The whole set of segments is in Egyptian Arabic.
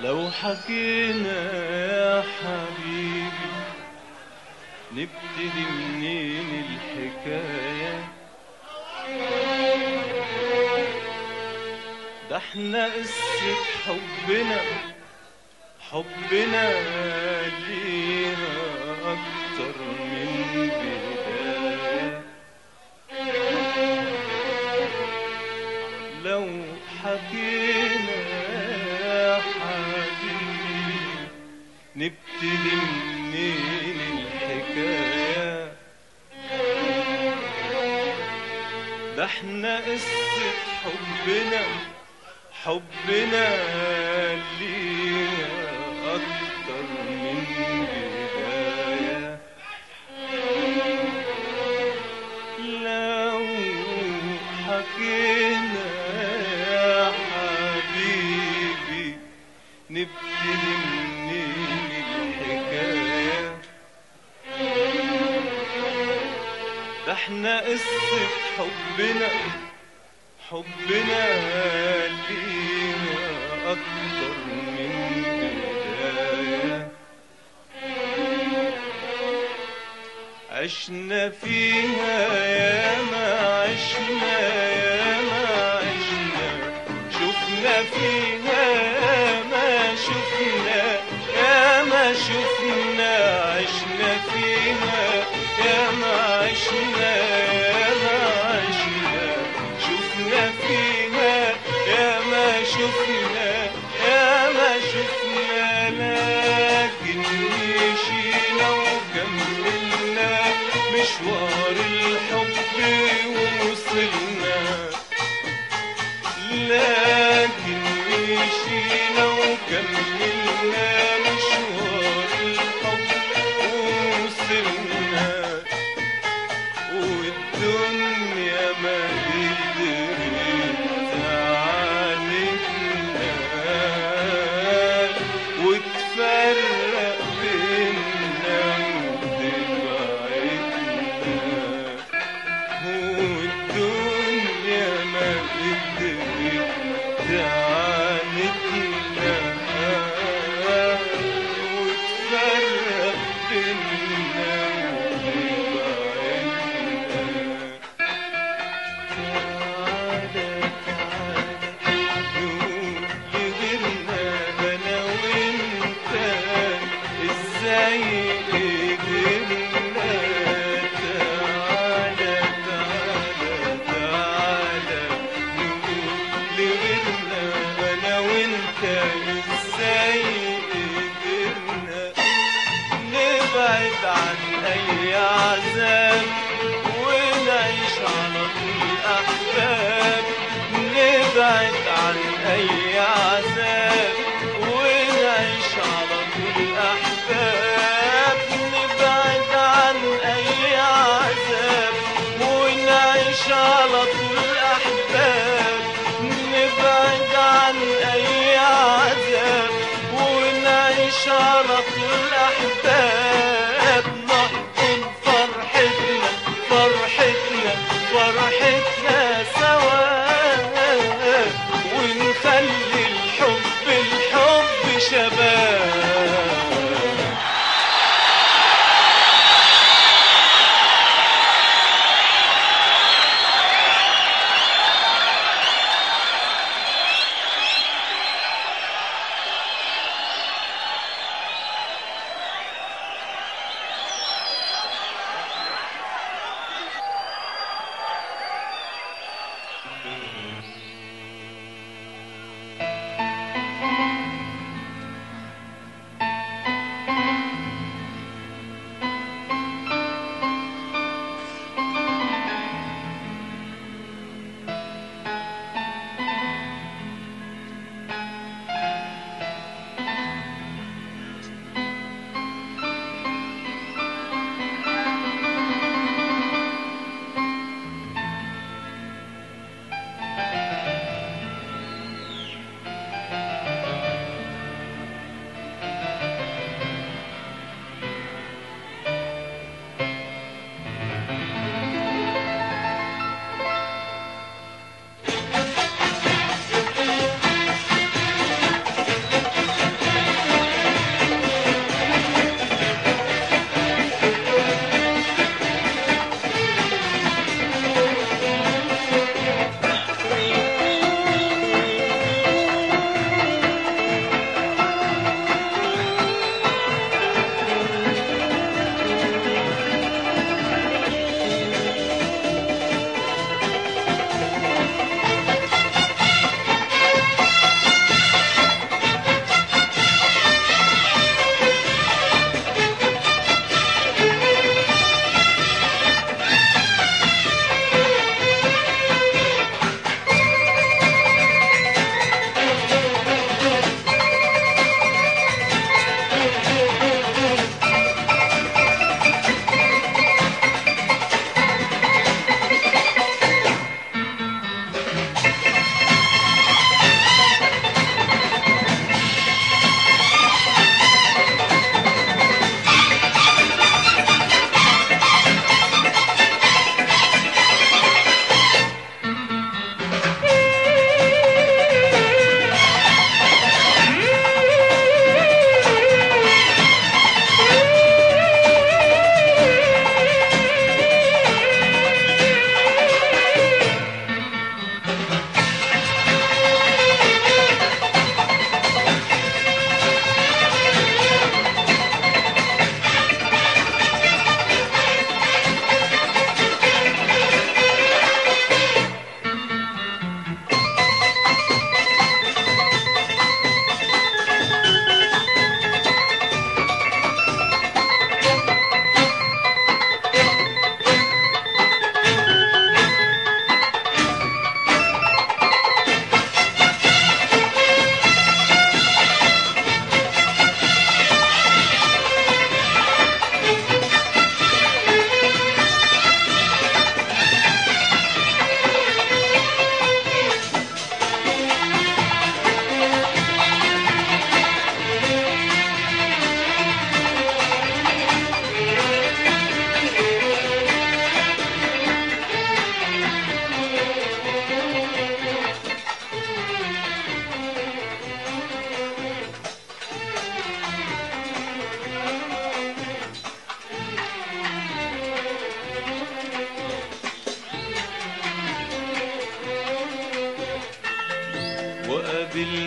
لو حكينا يا حبيبي نبتدي منين الحكاية ده احنا قصة حبنا حبنا ليها أكتر من بداية لو حكينا يا حبيبي نبتدي منين الحكاية ده احنا قصة حبنا حبنا ليها أكتر من بداية لو حكينا يا حبيبي نبتدي منين الحكاية ده احنا قصة حبنا حبنا ليها أكتر من بداية عشنا فيها يا ما عشنا يا ما عشنا شفنا فيها يا ما شفنا يا ما شفنا عشنا فيها يا ما عشنا يا ما عشنا شفنا فيها يا ما شفنا يا ما شفنا لكن مشينا وكملنا مشوار الحب ووصلنا لكن مشينا وكملنا مشوار الحب ووصلنا والدنيا ما قدرت تعاندنا وتفرق بينا وتبعدنا والدنيا ما قدرت تعاندنا وتفرق بينا وتبعدنا تعالى تعالى غيرنا انا وانت ازاي قدرنا تعالى تعالى تعالى لغيرنا انا وانت ازاي قدرنا نبعد عن اي عذاب ونعيش على طول احباب نبعد عن اي عذاب ونعيش على طول احباب نبعد عن اي عذاب ونعيش على طول احباب نبعد عن اي عذاب ونعيش على طول احباب نحضن فرح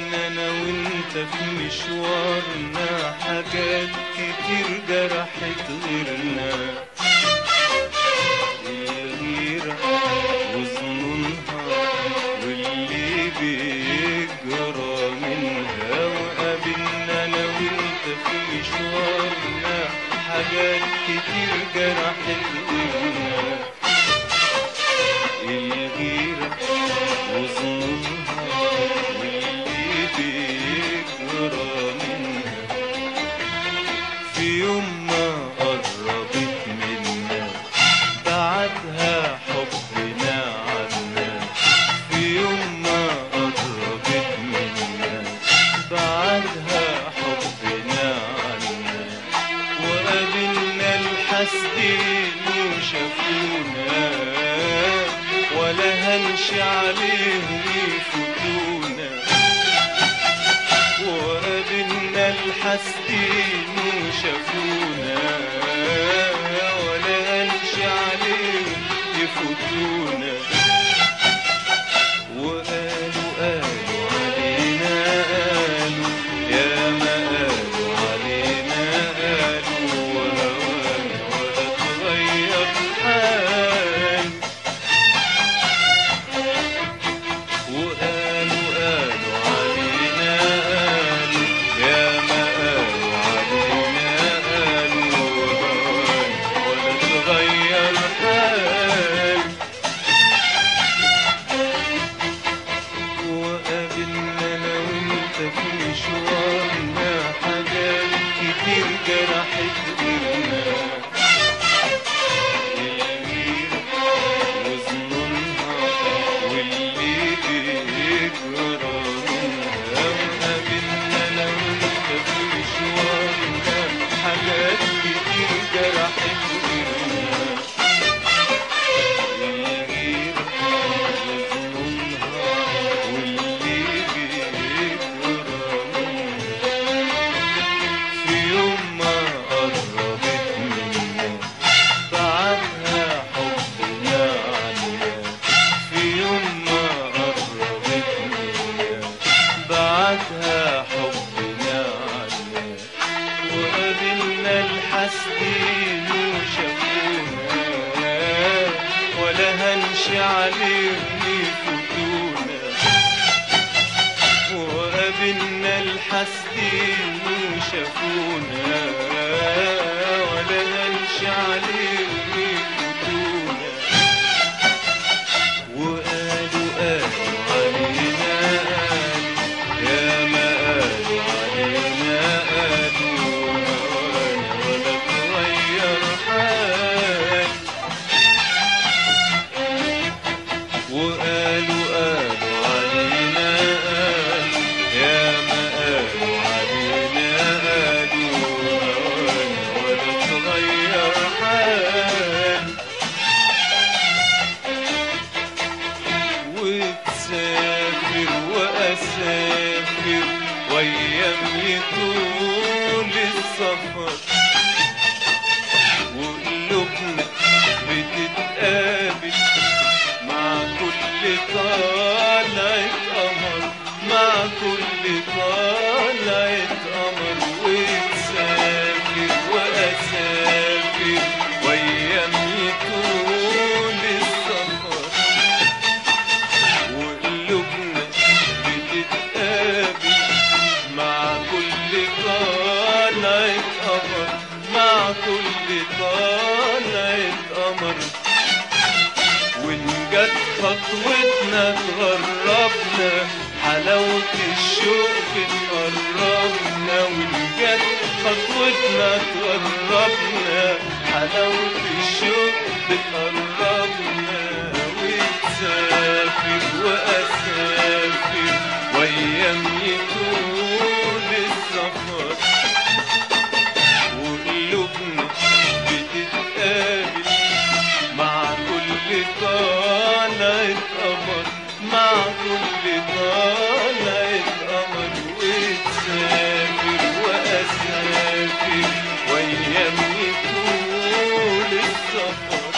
انا وانت في مشوارنا حاجات كتير جرحت غيرنا الغيرة وظنونها واللي بيجرى منها وقابلنا انا وانت في مشوارنا حاجات كتير جرحت غيرنا الغيرة وظنونها واللي بيجرى منها في يوم ما قربت منا بعدها حبنا عنا في يوم ما قربت منا بعدها حبنا عنا وقابلنا الحسدين وشافونا ولا هنشي عليهم يفوتونا وقابلنا الحسدين وشافونا ولا هنشي عليهم يفوتونا وقالوا قالوا علينا قالوا يا ما قالوا علينا قالوا وهوانا ولا تغير حال وقالوا قالوا علينا قالوا يا ما قالوا علينا قالوا وهوانا ولا تغير حال وقابلنا انا وانت في مشوارنا حاجات كتير جرحت غيرنا الغيرة وظنونها واللي بيجرى منها وقابلنا انا وانت في مشوارنا حاجات كتير جرحت غيرنا الغيرة وظنونها واللي بيجرى منها في يوم ما قربت منا بعدها حبنا عنا في يوم ما قربت منا بعدها حبنا عنا وقابلنا الحسدين وشافونا ولا هنشي عليهم يفوتونا وقابلنا الحسدين وشافونا ولا هنشي عليهم يفوتونا وقالوا قالوا علينا قالوا يا ما قالوا علينا قالوا هوانا ولا تغير حال وقالوا قالوا علينا قالوا يا ما قالوا علينا قالوا هوانا ولا تغير حال وتسافر وأسافر وأيام طول السفر وقلوبنا بتتقابل مع كل طالعة قمر مع كل طالعة قمر وتسافر وأسافر وأيام طول السفر وقلوبنا بتتقابل مع كل طالعة قمر مع كل طالعة قمر وإن جت خطوتنا تغربنا حلاوة الشوق بتقربنا وإن جت خطوتنا تغربنا حلاوة الشوق بتقربنا وتسافر وأسافر وأيام يطول السفر وقلوبنا بتتقابل مع كل طالعة قمر مع كل طالعة قمر وتسافر وأسافر وأيام يطول السفر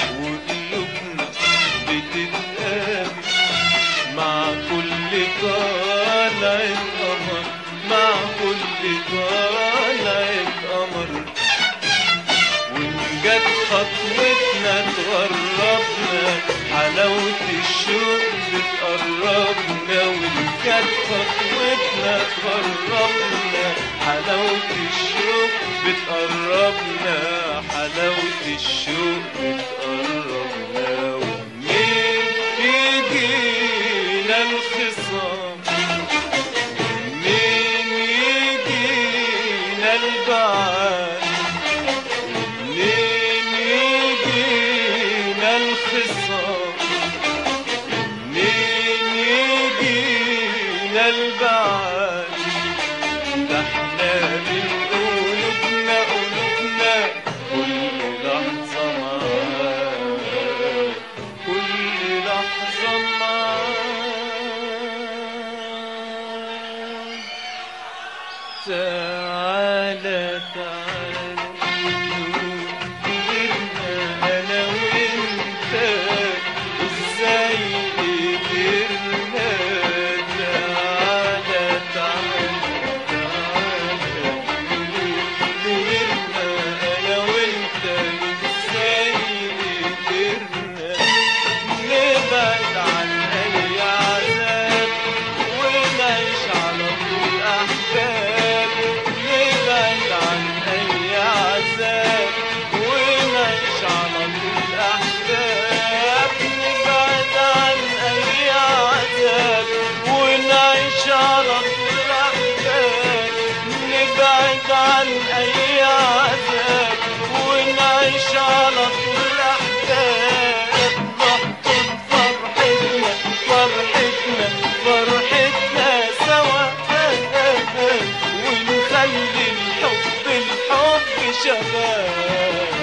وقلوبنا بتتقابل مع كل طالعة طلعت قمر مع كل طلعت قمر وإن جت خطوتنا تغربنا حلاوة الشوق بتقربنا وإن جت خطوتنا تغربنا حلاوة الشوق بتقربنا حلاوة الشوق بتقربنا ومنين يجينا الخصام منين يجينا البعاد منين يجينا الخصام منين يجينا البعاد ده احنا من قلوبنا قلوبنا كل لحظة معاك كل لحظة معاك تعالى تعالى كبرنا انا وانت ازاي قدرنا تعالى تعالى تعالى كبرنا انا وانت ازاي قدرنا نبعد عن اي عذاب ونعيش على طول احباب نبعد عن اي عذاب ونعيش على طول احباب نبعد عن اي عذاب ونعيش على طول احباب نبعد عن اي عذاب ونعيش على طول احباب نحضن فرحتنا فرحتنا فرحتنا سوا ونخلي الحب الحب شباب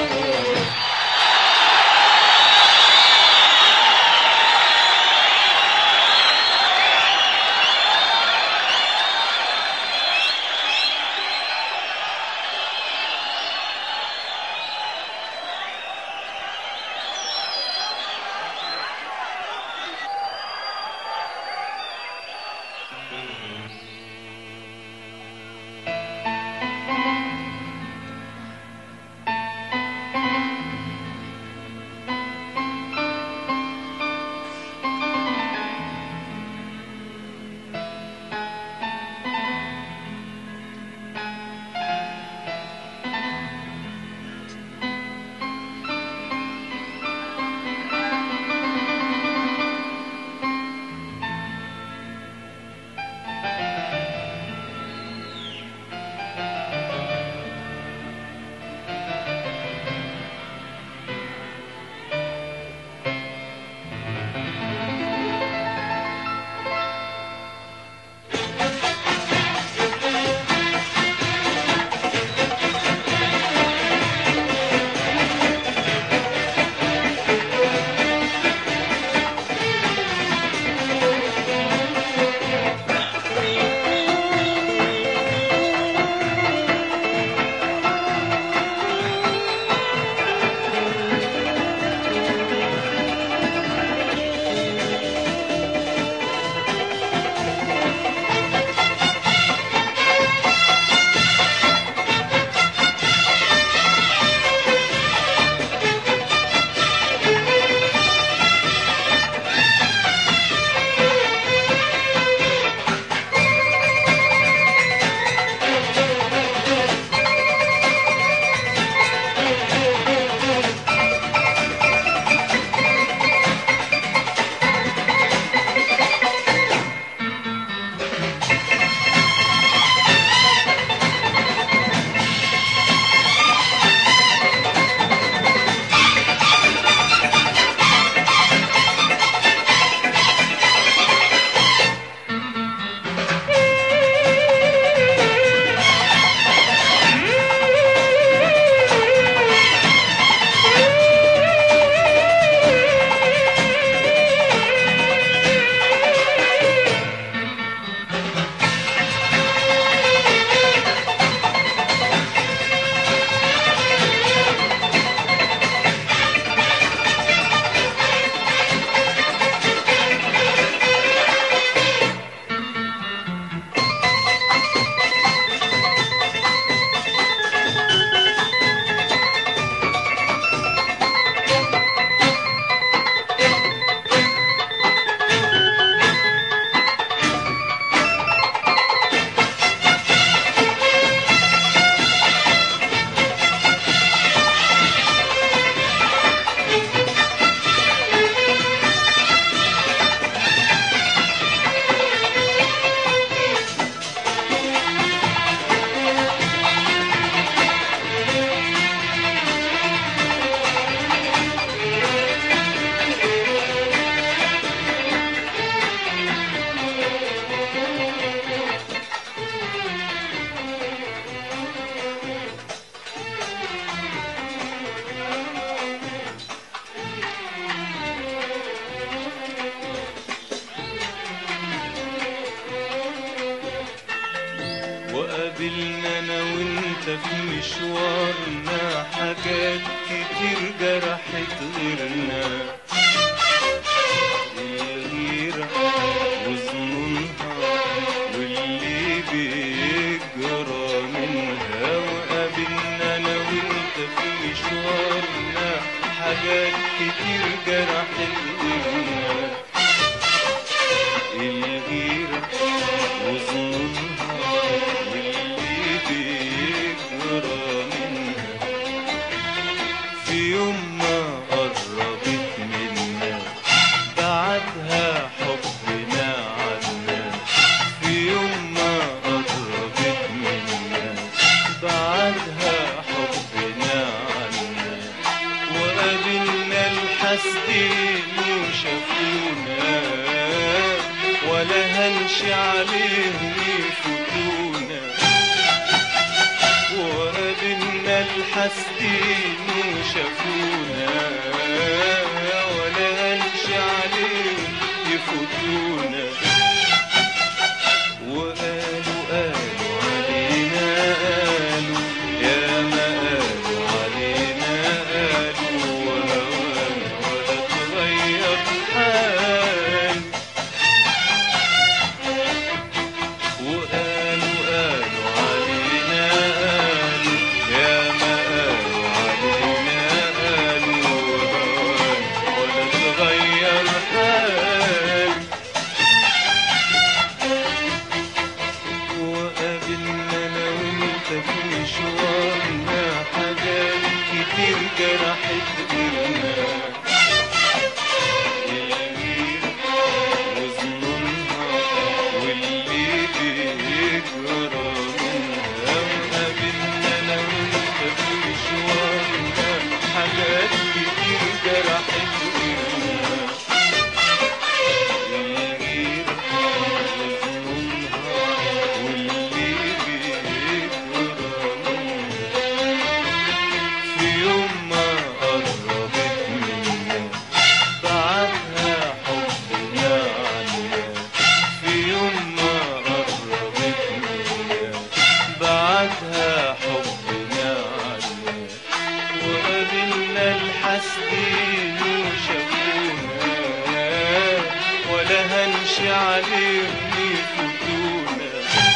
قابلنا انا وانت في مشوارنا حاجات كتير جرحت غيرنا الغيرة وظنونها واللي بيجرى منها وقابلنا انا وانت في مشوارنا حاجات كتير جرحت غيرنا الغيرة وظنونها واللي بيجرى منها في يوم ما قربت منا بعدها حبنا عنا في يوم ما قربت منا بعدها حبنا عنا وقابلنا الحسدين وشافونا ولا هنشي عليهم يفوتونا وقابلنا الحسدين وشافونا ولا هنشي عليهم يفوتونا وقالوا قالوا علينا قالوا يا ما قالوا علينا قالوا وهوانا ولا تغير حال وقالوا قالوا علينا قالوا يا ما قالوا علينا قالوا وهوانا ولا تغير حال وقابلنا انا وانت في مشوارنا حاجات كتير جرحت غيرنا الغيرة وظنونها واللي بيجرى منها وقابلنا انا وانت في مشوارنا حاجات كتير جرحت غيرنا الغيرة وظنونها واللي بيجرى منها في يوم ما قربت منا بعدها حبنا عنا في يوم ما قربت منا بعدها حبنا عنا وقابلنا الحسدين وشافونا ولا هنشي عليهم يفوتونا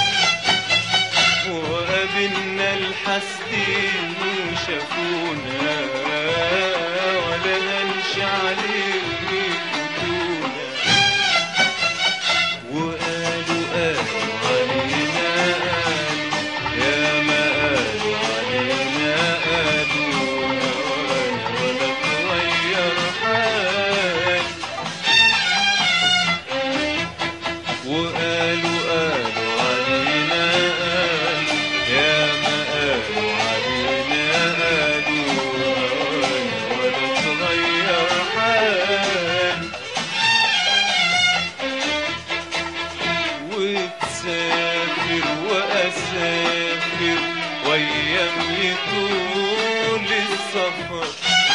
وقابلنا الحسدين وشافونا ولا هنشي عليهم يفوتونا وقالوا قالوا علينا قالوا يا ما قالوا علينا قالوا وهوانا ولا تغير حال وقالوا قالوا علينا قالوا يا ما قالوا علينا قالوا وهوانا ولا تغير حال وتسافر وأسافر وأيام يطول السفر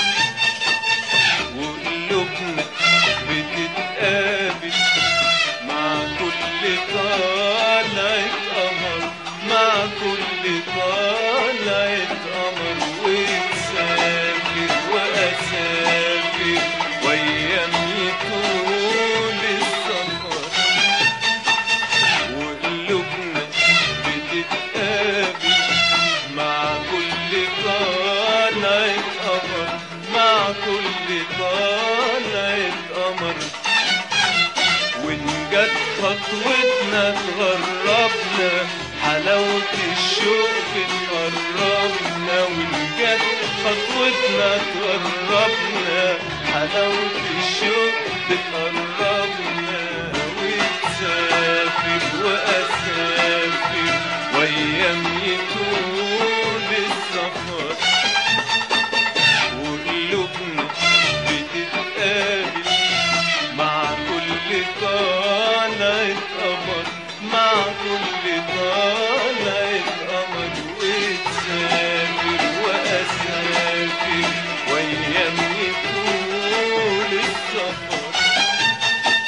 وقلوبنا بتتقابل مع كل طالعة قمر مع كل طالعة قمر وتسافر وأسافر وأيام يطول السفر وقلوبنا بتتقابل مع كل طالعة قمر مع كل طالعة قمر وإن جت خطوتنا تغربنا حلاوة الشوق بتقربنا وإن جت خطوتنا تغربنا حلاوة الشوق بتقربنا وتسافر وأسافر وأيام يطول السفر وقلوبنا بتتقابل مع كل طالعة قمر مع كل طالعة قمر وتسافر وأسافر وأيام يطول السفر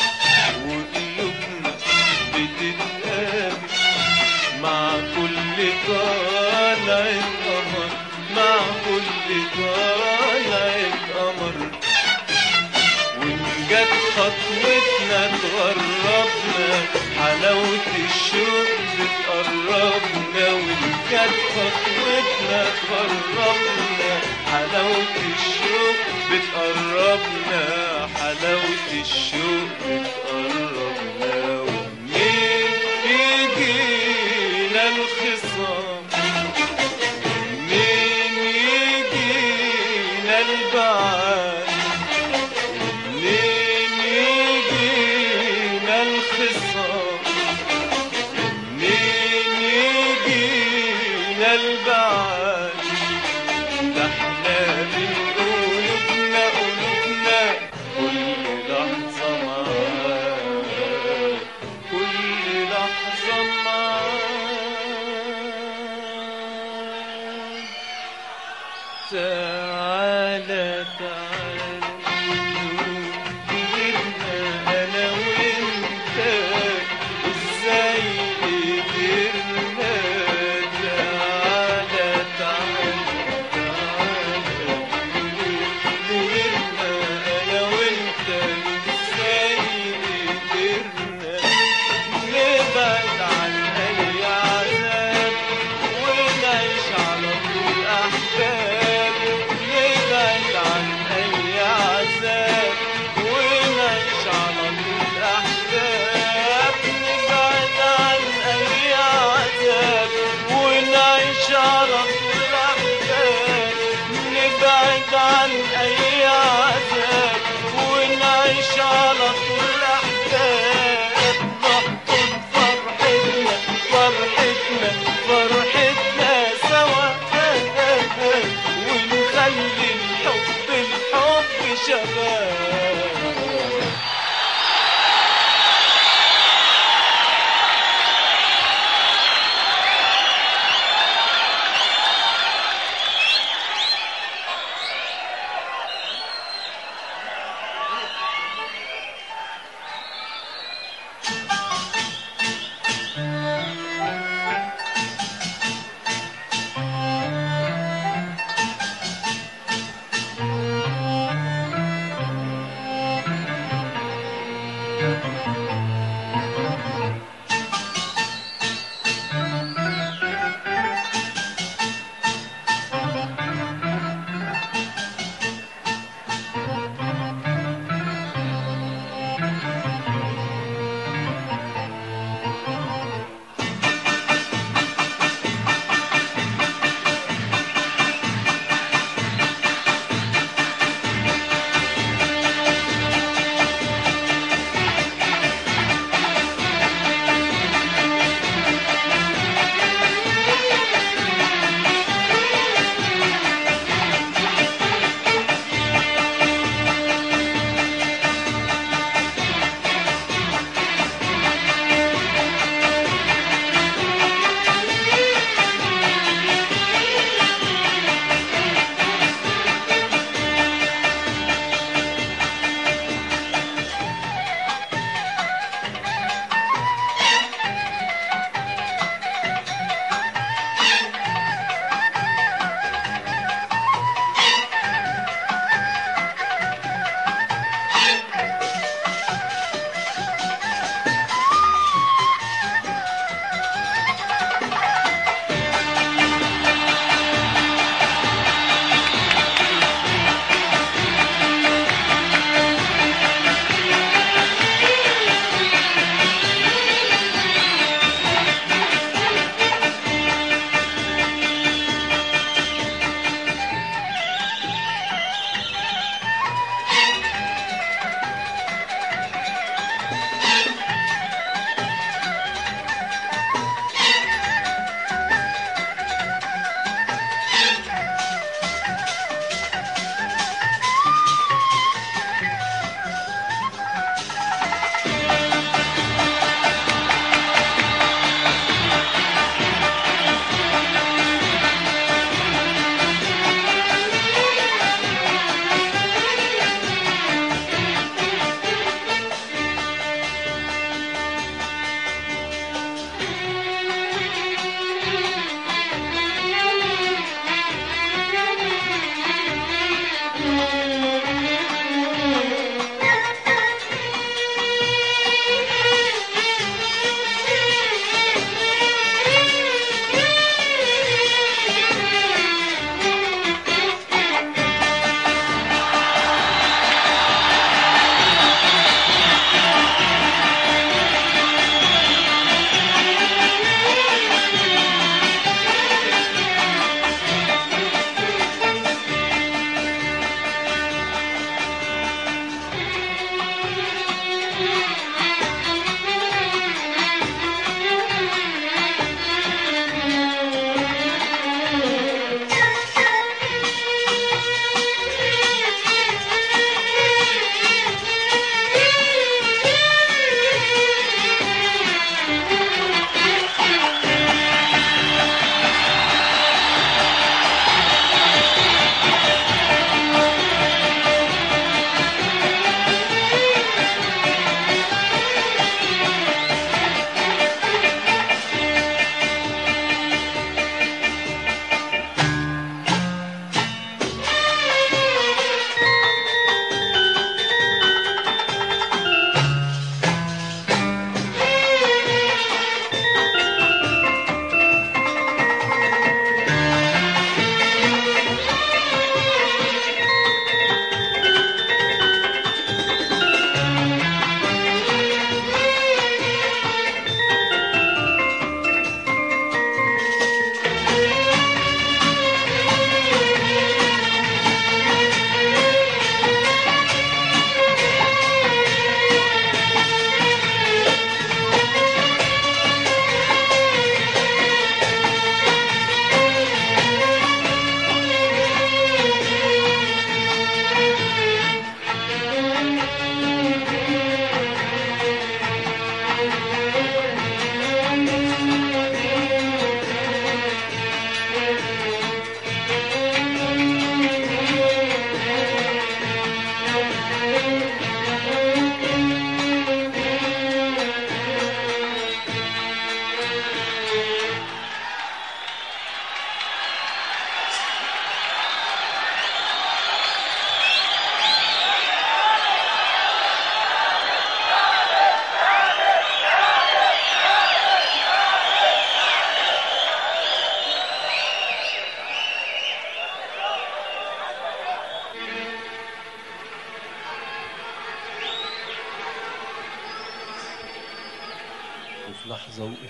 وقلوبنا بتتقابل مع كل طالعة قمر مع كل طالعة قمر وإن جت خطوتنا تغربنا حلاوة الشوق بتقربنا وإن جت خطوتنا تغربنا حلاوة الشوق بتقربنا حلاوة الشوق بتقربنا ومنين يجينا الخصام منين يجينا البعاد منين يجينا الخصام منين يجينا البعاد ده احنا من قلوبنا قلوبنا كل لحظة معاك كل لحظة معاك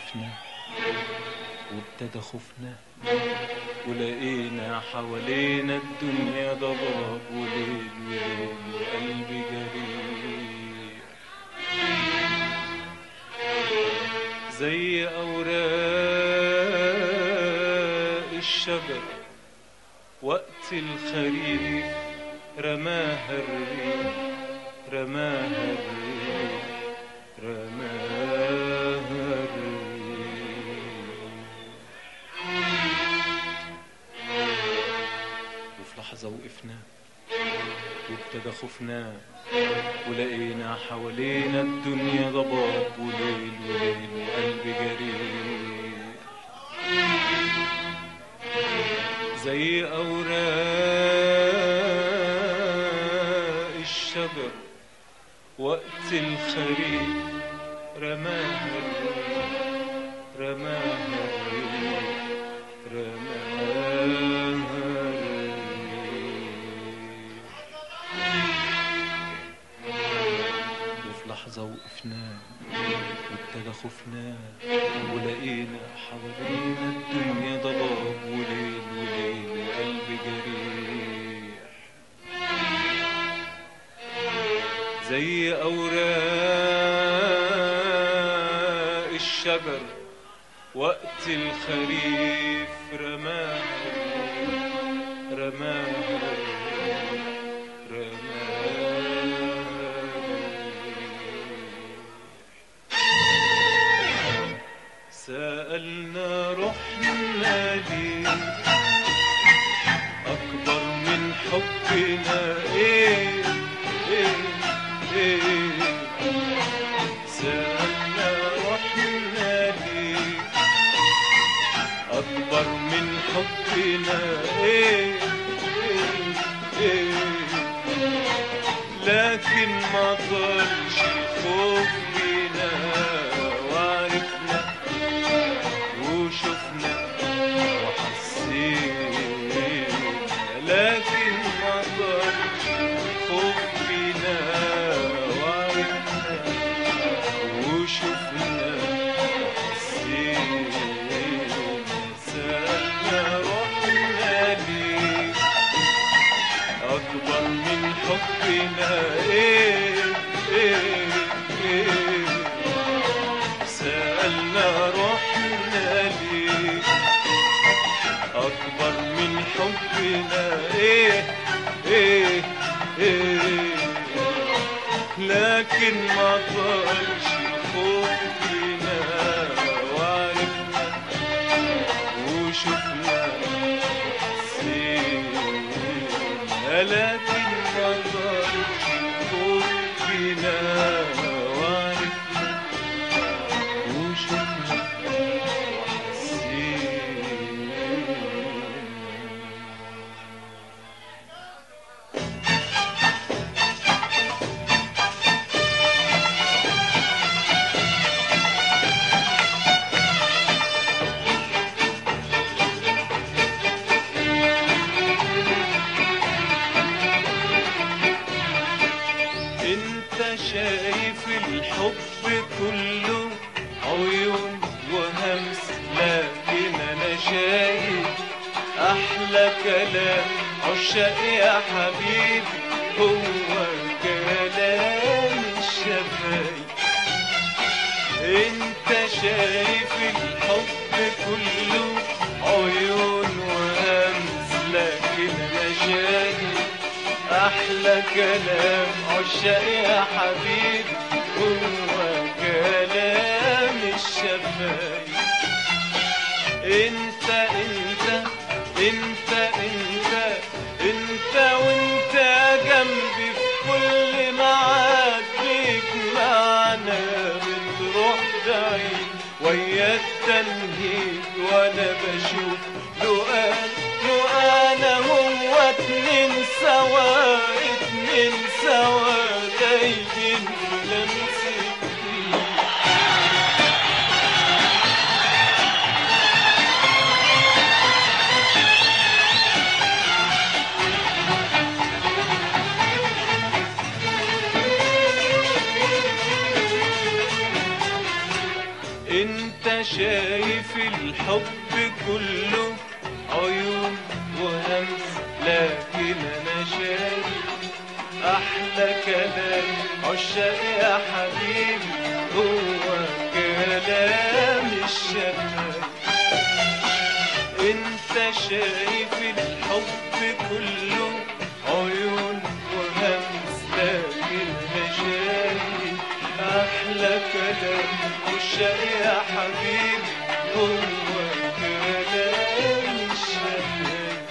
وقفنا وابتدى خوفنا ولقينا حوالينا الدنيا ضباب وليل وليل وقلبي جريح زي أوراق الشجر وقت الخريف رماها الريح رماها الريح رماها الريح وفي لحظة وقفنا وابتدى خوفنا ولقينا حوالينا الدنيا ضباب وليل وليل وقلبي جريح زي أوراق الشجر وقت الخريف رماها الريح رماها الريح رماها الريح وفي لحظة وقفنا وابتدى خوفنا ولقينا حوالينا الدنيا ضباب وليل وليل وقلبي جريح زي أوراق الشجر وقت الخريف رماها الريح رماها الريح رماها الريح سألنا رحنا ليه أكبر من حبنا إيه إيه إيه سألنا رحنا ليه أكبر من حبنا إيه إيه إيه لكن ما ضلش الخوف بينا وعرفنا وشفنا وحسينا لكن ما ضلش الخوف بينا وعرفنا وشفنا وحسينا سألنا رحنا ليه أكبر من حبنا إيه إيه إيه سألنا رحنا ليه أكبر من حبنا إيه إيه إيه لكن ما طالش الخوف فينا وعرفنا وشفنا حسينا لكن ما طالش الخوف فينا وعرفنا وشفنا وحسينا انت شايف الحب كله عيون وهمس لكن انا شايف احلى كلام عشاق يا حبيبي هو كلام الشفايف انت شايف الحب كله عيون وهمس لكن انا شايف احلى كلام عشاق يا حبيبي هو كلام الشفايف انت انت انت انت انت وانت جنبي في كل معاد بيك معنا بتروح بعيد ويا التنهيد وانا بشوف لقاك لقانا هو اتنين سوا اتنين سوا دايبين في لمسة ايد انت شايف شايف الحب كله عيون وهمس لكن انا شايف احلى كلام عشاق يا حبيبي هو كلام الشباب انت شايف الحب كله عيون وهمس لكن انا شايف احلى كلام عشاق يا حبيبي هو كلام الشباب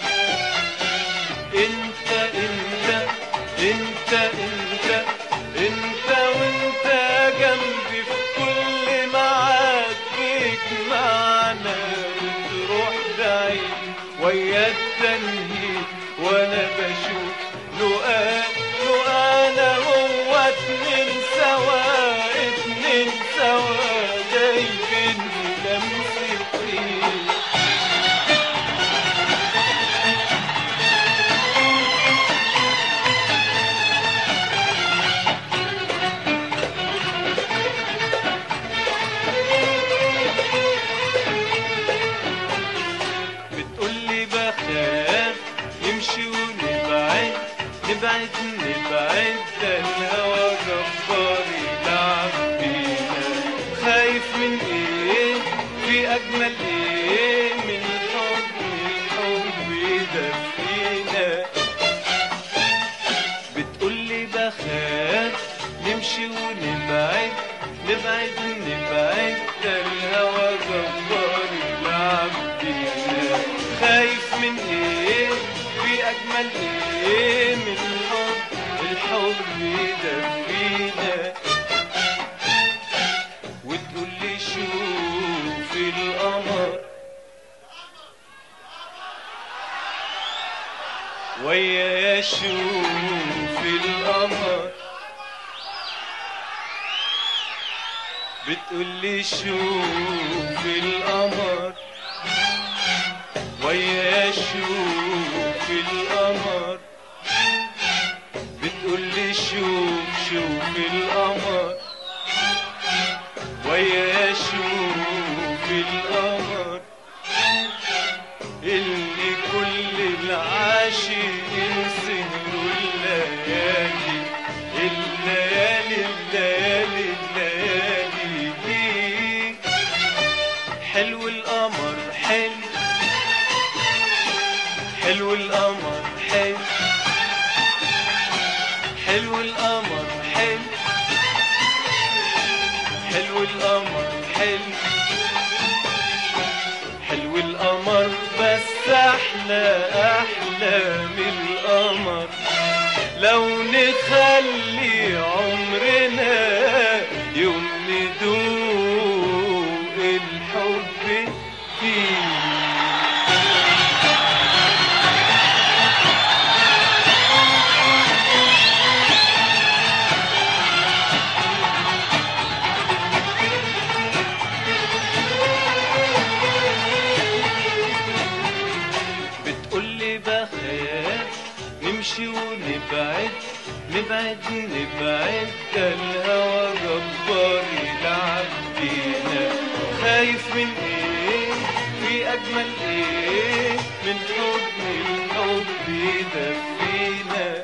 انت انت انت انت انت وانت جنبي في كل معاد بيك معنا بتروح بعيد ويا التنهيد وانا بشوف لقاء لقاء انا هو اتنين سوا اتنين سوا جايبين لمسة ايد بتقولي بخاف نمشي ونبعد نبعد نبعد ده الهوى جبار يلعب بينا خايف من ايه في اجمل ايه من حب الحب يدفينا بتقولي بخاف نمشي ونبعد نبعد نبعد ده الهوى جبار يلعب بينا خايف من ايه في اجمل ايه من حب الحب يدفينا وتقولي شوف القمر ويا شوف القمر بتقولي شوف القمر ويا شوف القمر بتقولي شوف شوف القمر ويا شوف القمر اللي كل العاشقين سهروا الليالي الليالي الليالي الليالي دي حلو القمر حلو حلو القمر حلو حلو القمر حلو حلو القمر حلو حلو القمر بس احلى احلى من القمر لو نخلي عمرنا يوم ندوق الحب فيه بتقولي بخاف نمشي ونبعد نبعد نبعد ده الهوى جبار يلعب بينا خايف من ايه في اجمل ايه من حضن الحب يدفينا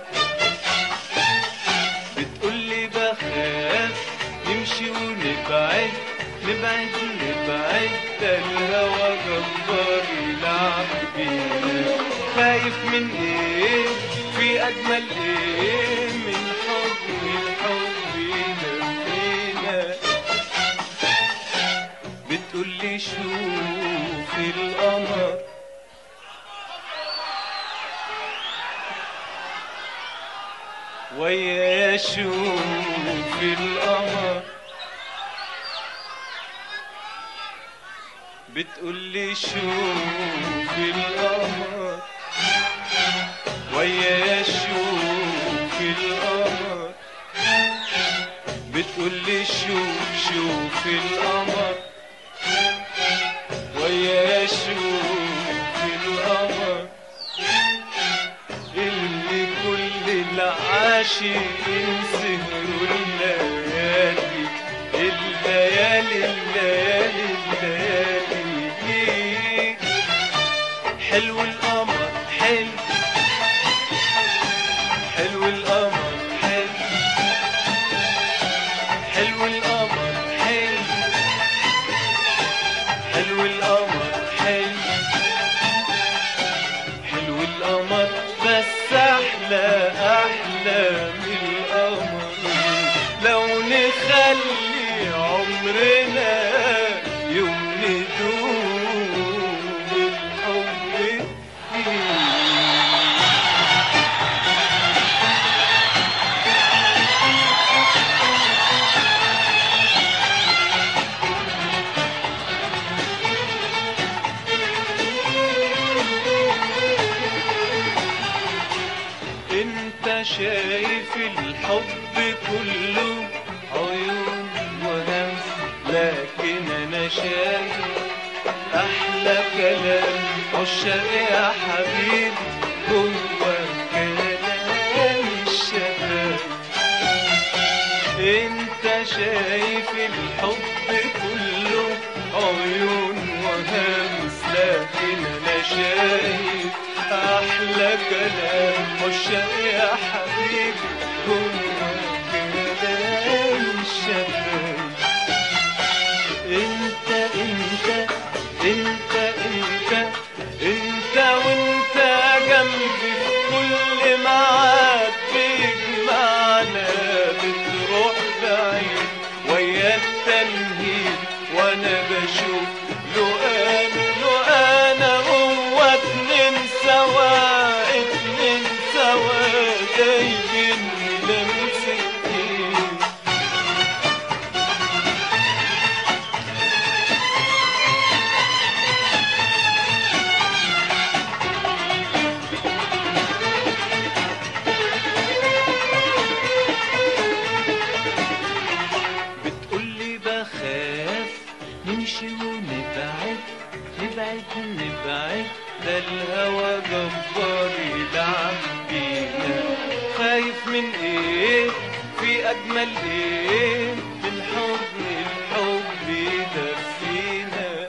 بتقولي بخاف نمشي ونبعد نبعد نبعد ده الهوى جبار يلعب بينا خايف من ايه في اجمل ايه من حضن الحب يدفينا بتقولي شوف القمر ويا شوف القمر بتقولي شوف القمر ويا شوف القمر بتقولي شوف شوف القمر ويا شوف القمر اللي كل العاشقين سهروا الليالي الليالي الليالي الليالي حلو القمر حلو حلو القمر حلو حلو القمر حلو حلو القمر حلو حلو القمر بس احلى احلى من القمر لو نخلي عمرنا يوم ندوم الحب فيه انت شايف الحب كله عيون وهمس لكن انا شايف احلى كلام عشاق يا حبيبي جوه كلام الشباب انت شايف الحب كله عيون وهمس لكن انا شايف احلى كلام عشاق يا حبيبي جوه كلام الشباب انت انت انت انت انت وانت جنبي في كل معاد بيجمعنا بتروح بعيد ويا التنهيد وانا بشوف لو انا لو انا هو اتنين سوا اتنين سوا دايبين لمسكين بتقولي بخاف نمشي ونبعد نبعد نبعد ده الهوى جبار يلعب بينا خايف من ايه في اجمل ايه من حضن الحب يدفينا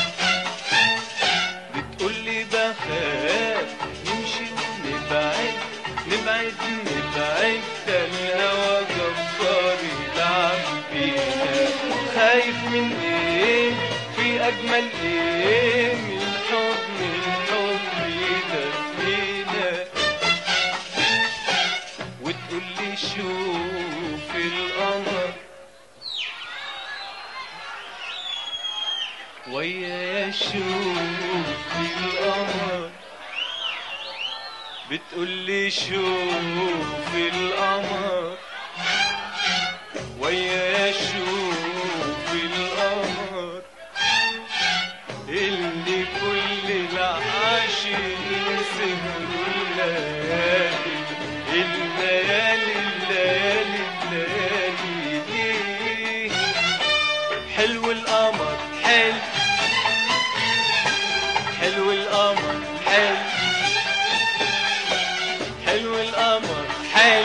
بتقولي بخاف نمشي ونبعد نبعد نبعد ده الهوى جبار يلعب بينا خايف من ايه في اجمل ايه من حضن الحب يدفينا وتقولي شوف القمر ويا شوف القمر بتقولي شوف القمر ويا شوف القمر اللي كل العاشقين سهروا الليالي الليالي الليالي الليالي حلو القمر حلو حلو القمر حلو حلو القمر حلو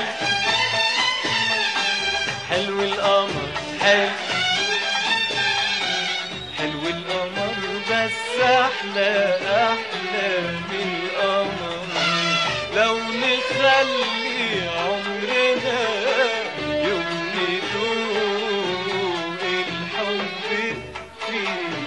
حلو القمر حلو حلو القمر بس احلى احلى من القمر لو نخلي عمرنا يوم ندوق الحب فيه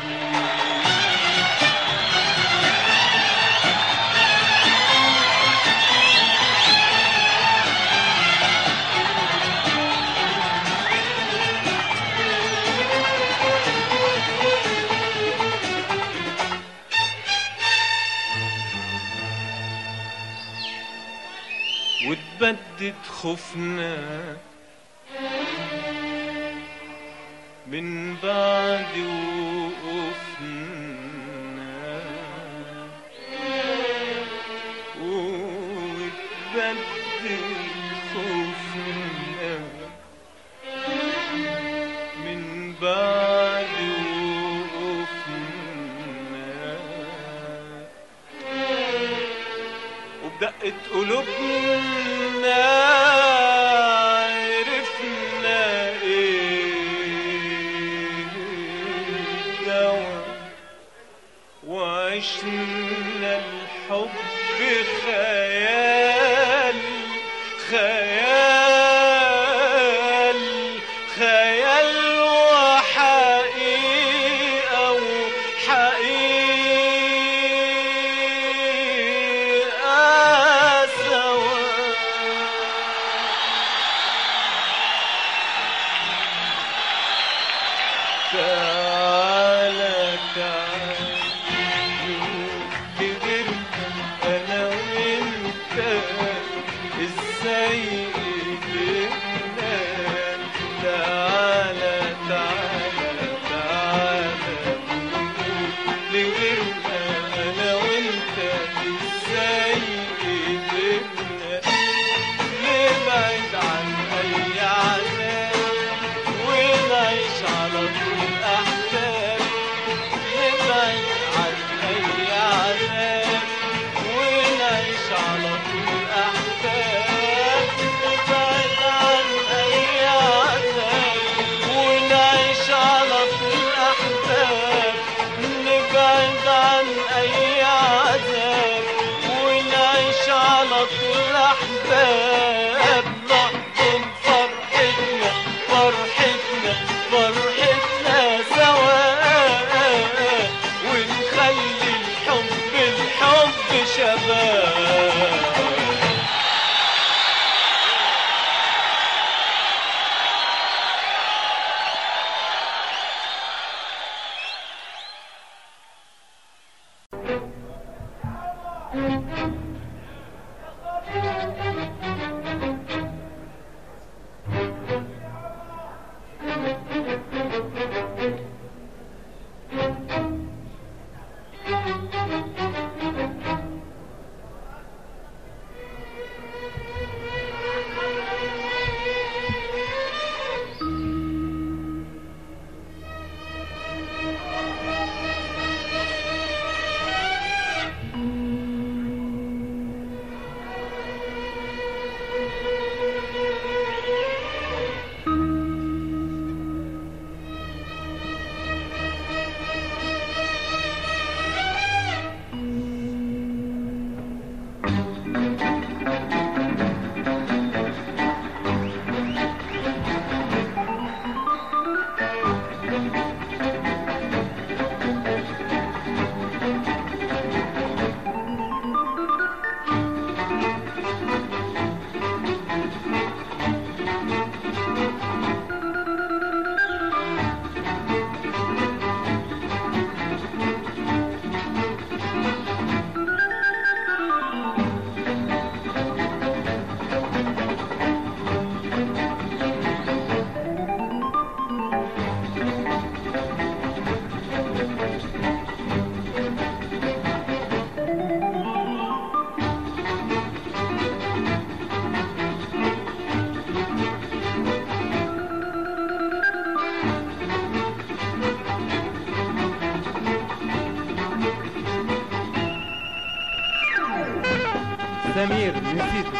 وتبدد خوفنا من بعد وقوفنا وتبدد خوفنا من بعد وقوفنا وبدقة قلوبنا عرفنا ايه الدوا عشنا الحب خيال خيال خيال وحقيقة وحقيقة سوا تعالى تعالى كبرنا انا وانت ازاي قدرنا تعالى تعالى تعالى لغيرنا انا وانت ازاي قدرنا نبعد عن اي عذاب ونعيش على طول احلام نبعد عن اي عذاب ونعيش على طول احلام نبعد عن اي عذاب ونعيش على طول احلام نبعد عن اي عذاب ونعيش على طول احباب نحضن فرحتنا فرحتنا فرحتنا سوا ونخلي الحب الحب شباب سمير نسيته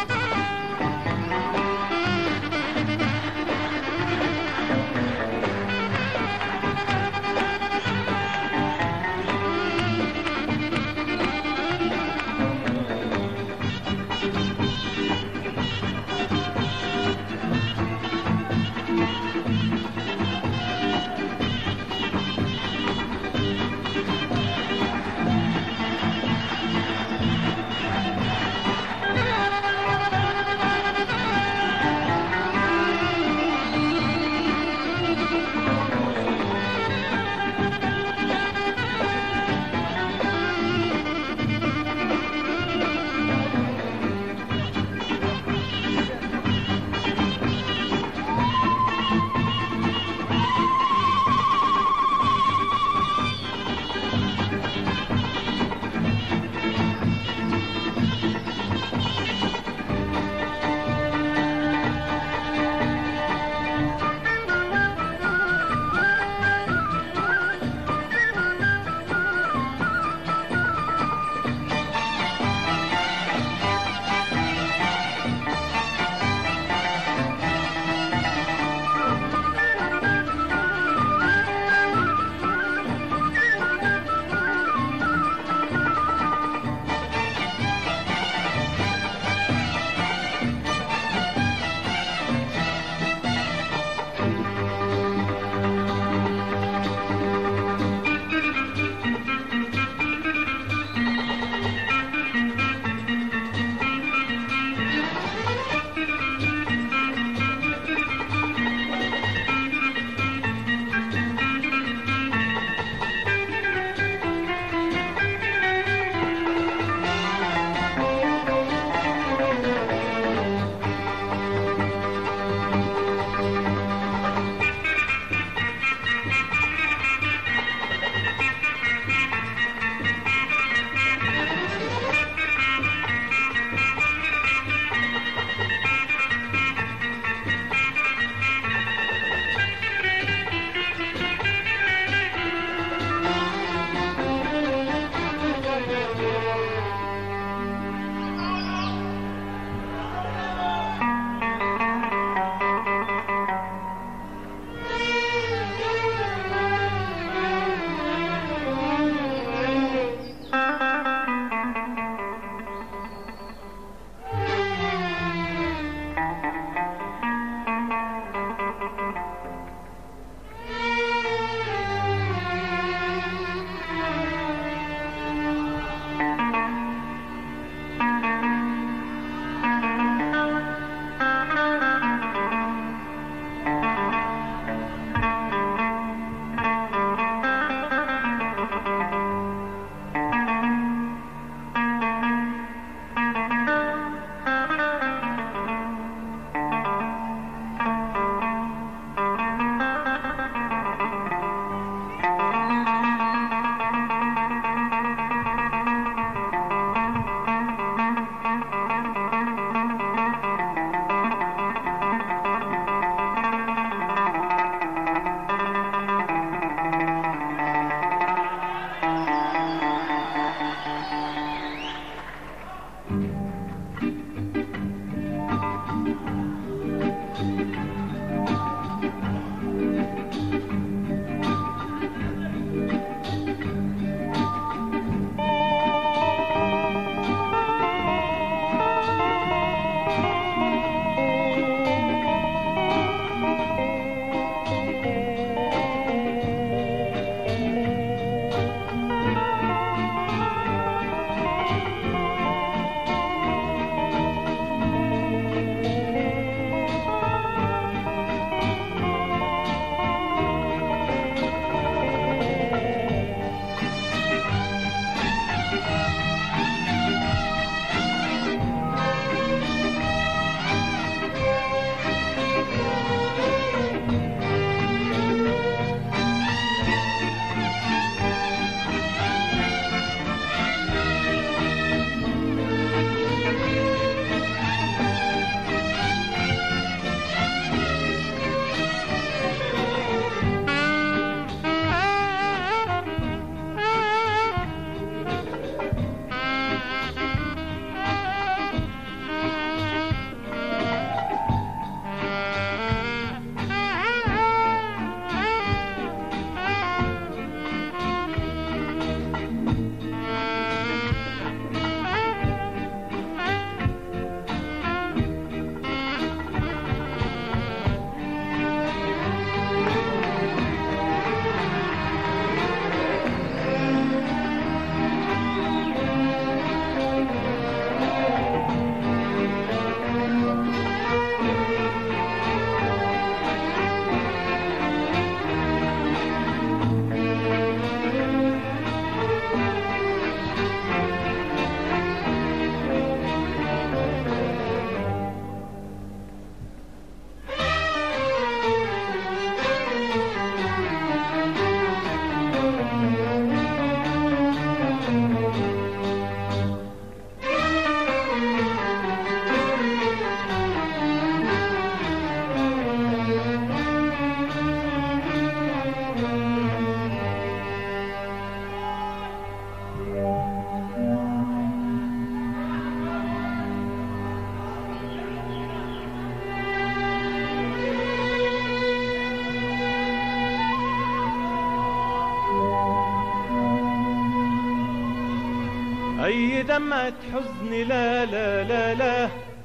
أي دمعة حزن لا لا لا لا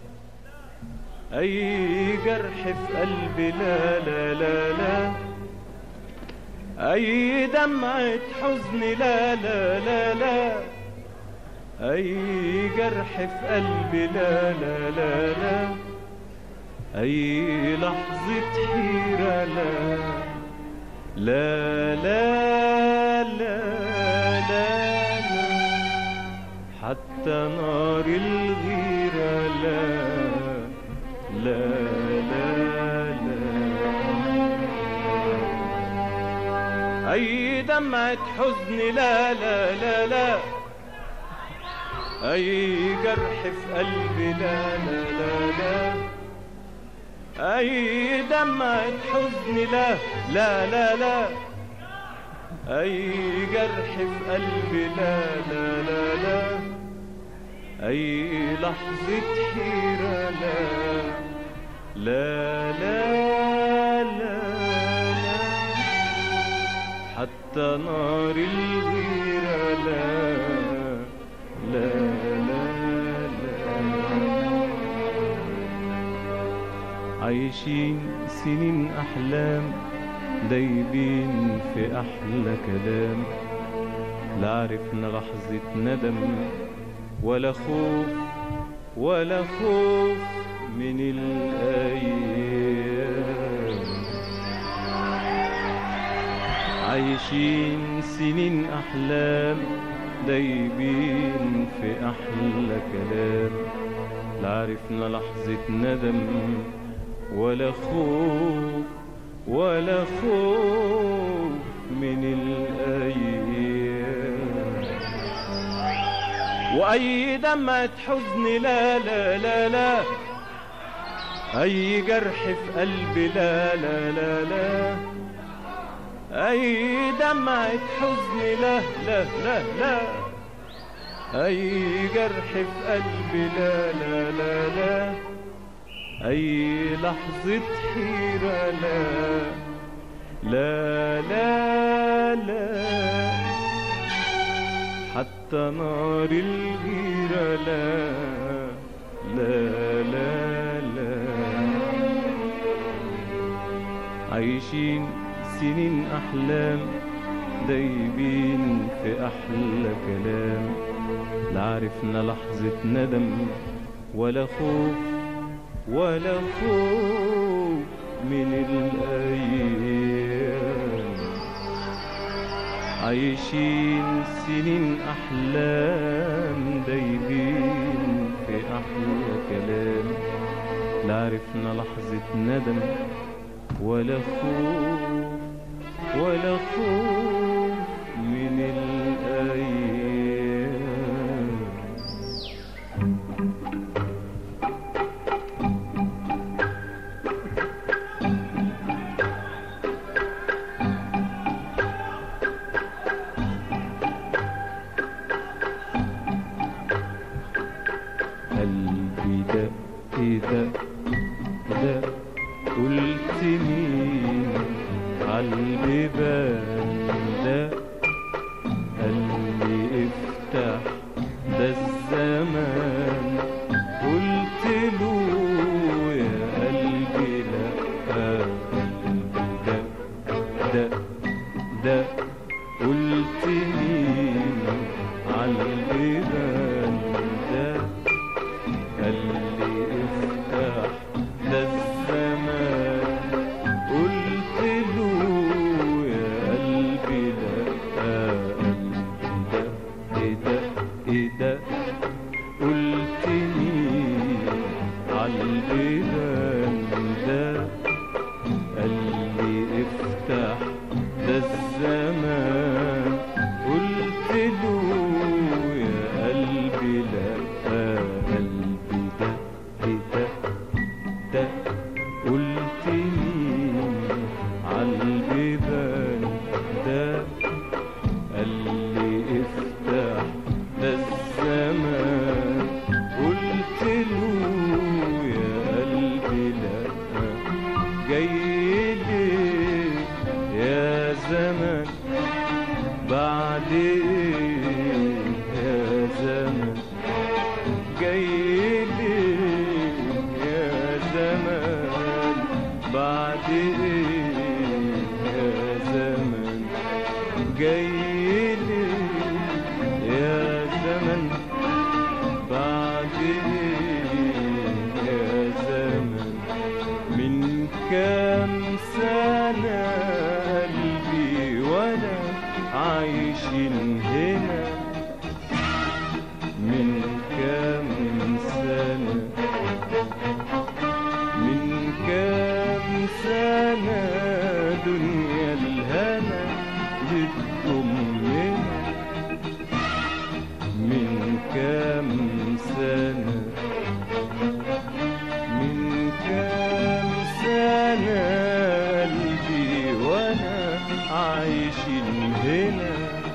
أي جرح في قلبي لا لا لا لا أي دمعة حزن لا لا لا لا أي جرح في قلبي لا لا لا لا أي لحظة حيرة لا لا لا لا لا, لا حتى نار الغيرة لا لا لا لا أي دمعة حزن لا لا لا لا أي جرح في قلبي لا لا لا لا أي دمعة حزن لا لا لا لا أي جرح في قلبي لا لا لا لا أي لحظة حيرة لا لا لا لا لا حتى نار الغيرة لا لا لا لا عايشين سنين أحلام دايبين في أحلى كلام لا عرفنا لحظة ندم ولا خوف ولا خوف من الأيام عايشين سنين أحلام دايبين في أحلى كلام لا عرفنا لحظة ندم ولا خوف ولا خوف من الأيام وأي دمعة حزن لا لا لا لا أي جرح في قلبي لا لا لا لا أي دمعة حزن لا لا لا لا أي جرح في قلبي لا لا لا لا أي لحظة حيرة لا لا لا لا حتى نار الغيرة لا لا لا لا عايشين سنين أحلام دايبين في أحلى كلام لا عرفنا لحظة ندم ولا خوف ولا خوف من الأيام عايشين سنين أحلام دايبين في أحلى كلام لا عرفنا لحظة ندم ولا خوف ولا خوف من الأيام قلبي دق دق دق قلت مين عالبيبان دق قلبي افتح ده الزمان قلت له يا قلبي لا قلبي دق دق دق قلت مين عالبيبان دق قال لي افتح ده الزمان قلت له يا قلبي لا قلبي ده ايه ده ايه ده قلت لي عالبيبان ده قال لي افتح ده الزمان قلت له يا قلبي لا قلبي ده ايه ده ده قلت لي عالبيبان ده قال لي افتح ده الزمان قلت له يا قلبي لا جاي ليه يا زمان بعد ايه هنا من كام سنة من كام سنة دنيا الهنا بتضمنا من كام سنة من كام سنة قلبي وانا عايشين هنا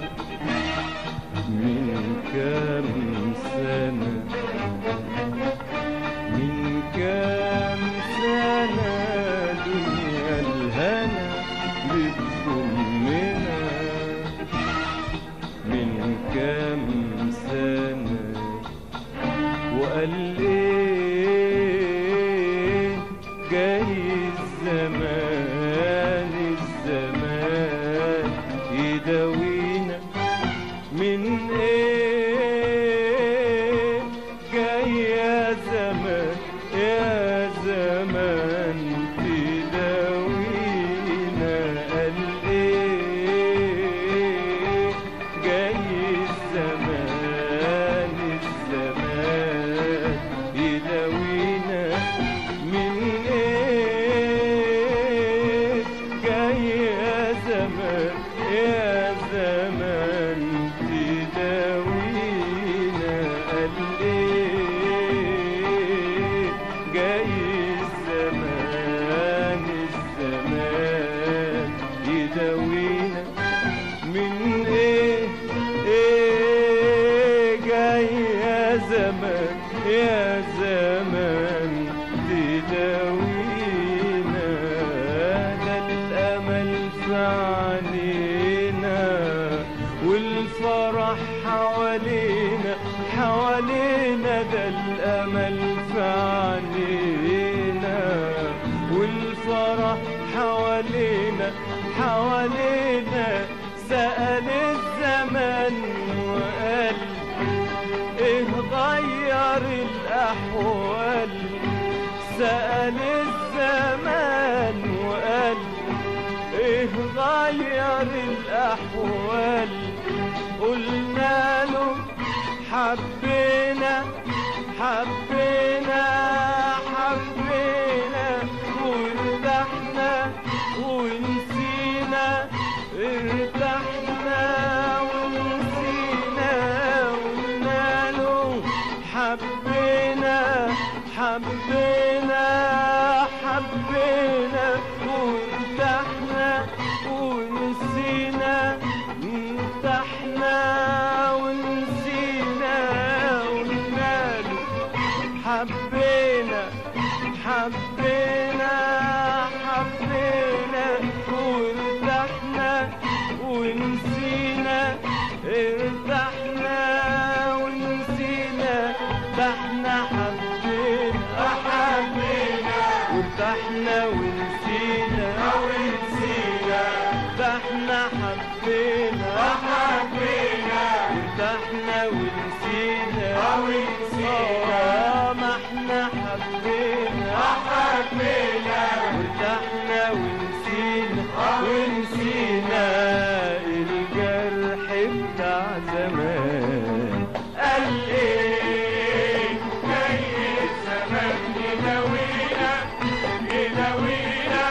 من كام سنة من كام سنة دنيا الهنا بتضمنا من كام سنة وقال ايه جاي الزمان الزمان يداوينا من ايه جاي يا زمان يا زمان تداوينا قال ايه جاي الزمان الزمان يداوينا من ايه جاي يا زمان يا زمان تداوينا قال ايه جاي الزمان الزمان يداوينا من ايه ايه جاي يا زمان يا زمان تداوينا ده الامل في عينينا والفرح حوالينا حوالينا ده الامل في عينينا والفرح حوالينا حوالينا سأل الزمان وقال ايه غير الاحوال سأل الزمان وقال ايه غير الاحوال قلنا له حبينا حبينا حبينا وارتحنا ونسينا ارتحنا ونسينا قلنا له حبينا حبينا حبينا وارتحنا ونسينا ارتحنا ونسينا قلنا له حبينا حبينا حبينا وارتحنا ونسينا ارتحنا ونسينا ده احنا حبينا حبينا وارتحنا ونسينا ونسينا ده احنا حبينا حبينا وارتحنا ونسينا ونسينا ما احنا حبينا حبينا وارتحنا ونسينا ونسينا الجرح بتاع زمان قال ايه جاي الزمان يداوينا يداوينا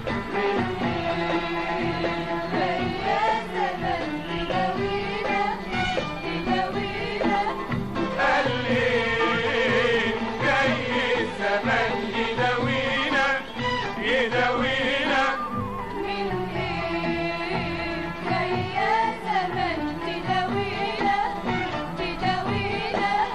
قال ايه جاي الزمان يداوينا يداوينا زمن تداوينا تداوينا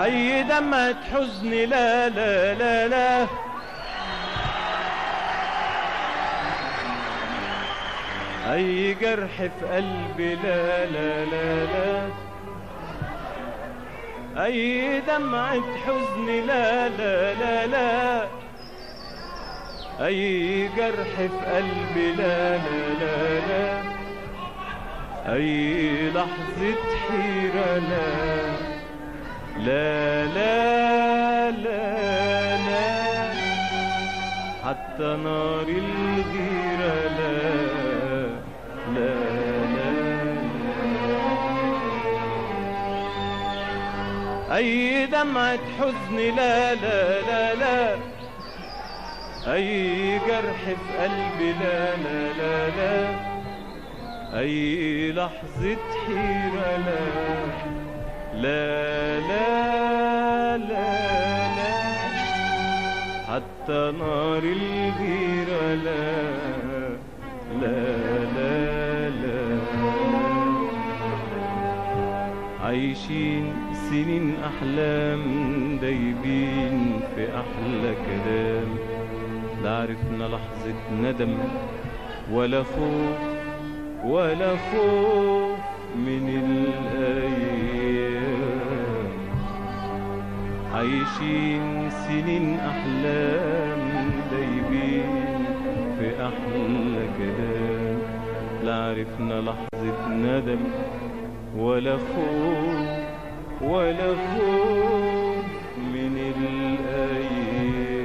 اي دمعة حزن لا لا لا لا اي جرح في قلبي لا لا لا لا اي دمعة حزن لا لا لا لا اي جرح في قلبي لا لا لا لا اي لحظة حيرة لا لا لا لا لا حتى نار الغيرة لا لا لا لا أي دمعة حزن لا لا لا لا أي جرح في قلبي لا لا لا لا أي لحظة حيرة لا لا لا لا لا حتى نار الغيرة لا لا لا لا عايشين سنين أحلام دايبين في أحلى كلام لا عرفنا لحظة ندم ولا خوف ولا خوف من الأيام عايشين سنين أحلام دايبين في أحلى كلام لا عرفنا لحظة ندم ولا خوف ولا خوف من الأيام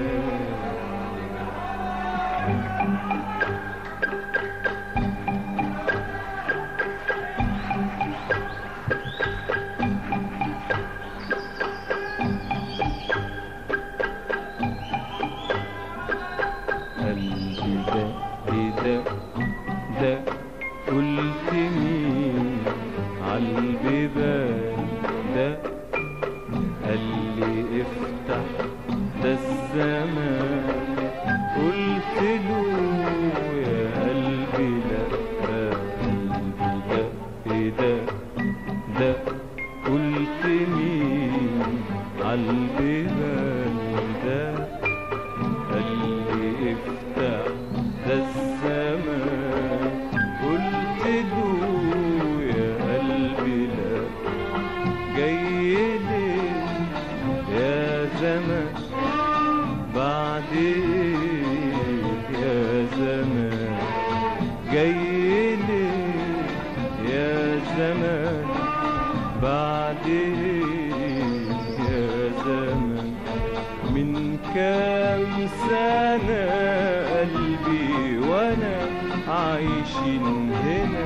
قلبي ده إيه ده ده قلت مين عالبيبان ده قال لي افتح ده الزمان قلت له يا قلبي لا قلبي ده ايه ده ده قلت مين عالبيبان ده قال لي افتح ده الزمان قلت له يا قلبي لا جاي ليه يا زمان بعد ايه يا زمان جاي ليه يا زمان بعد ايه يا زمان من كام سنة قلبي وانا عايشين هنا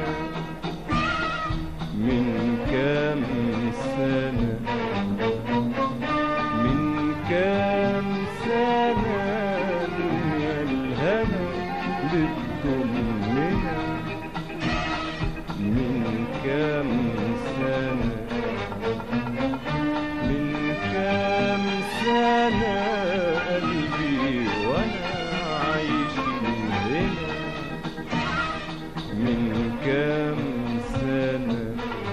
من كام سنة من كام سنة دنيا الهنا بتضمنا من كام سنة من كام سنة قلبي وانا عايش هنا من كام سنة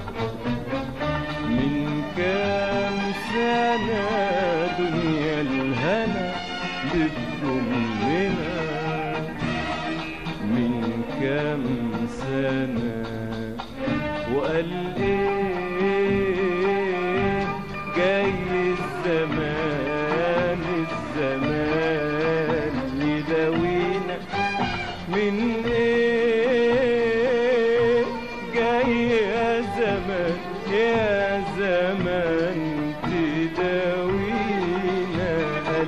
من كام سنة دنيا الهنا بتضمنا من كام سنة وقال ايه جاي الزمان الزمان يداوينا من ايه جاي يا زمان يا زمان تداوينا قال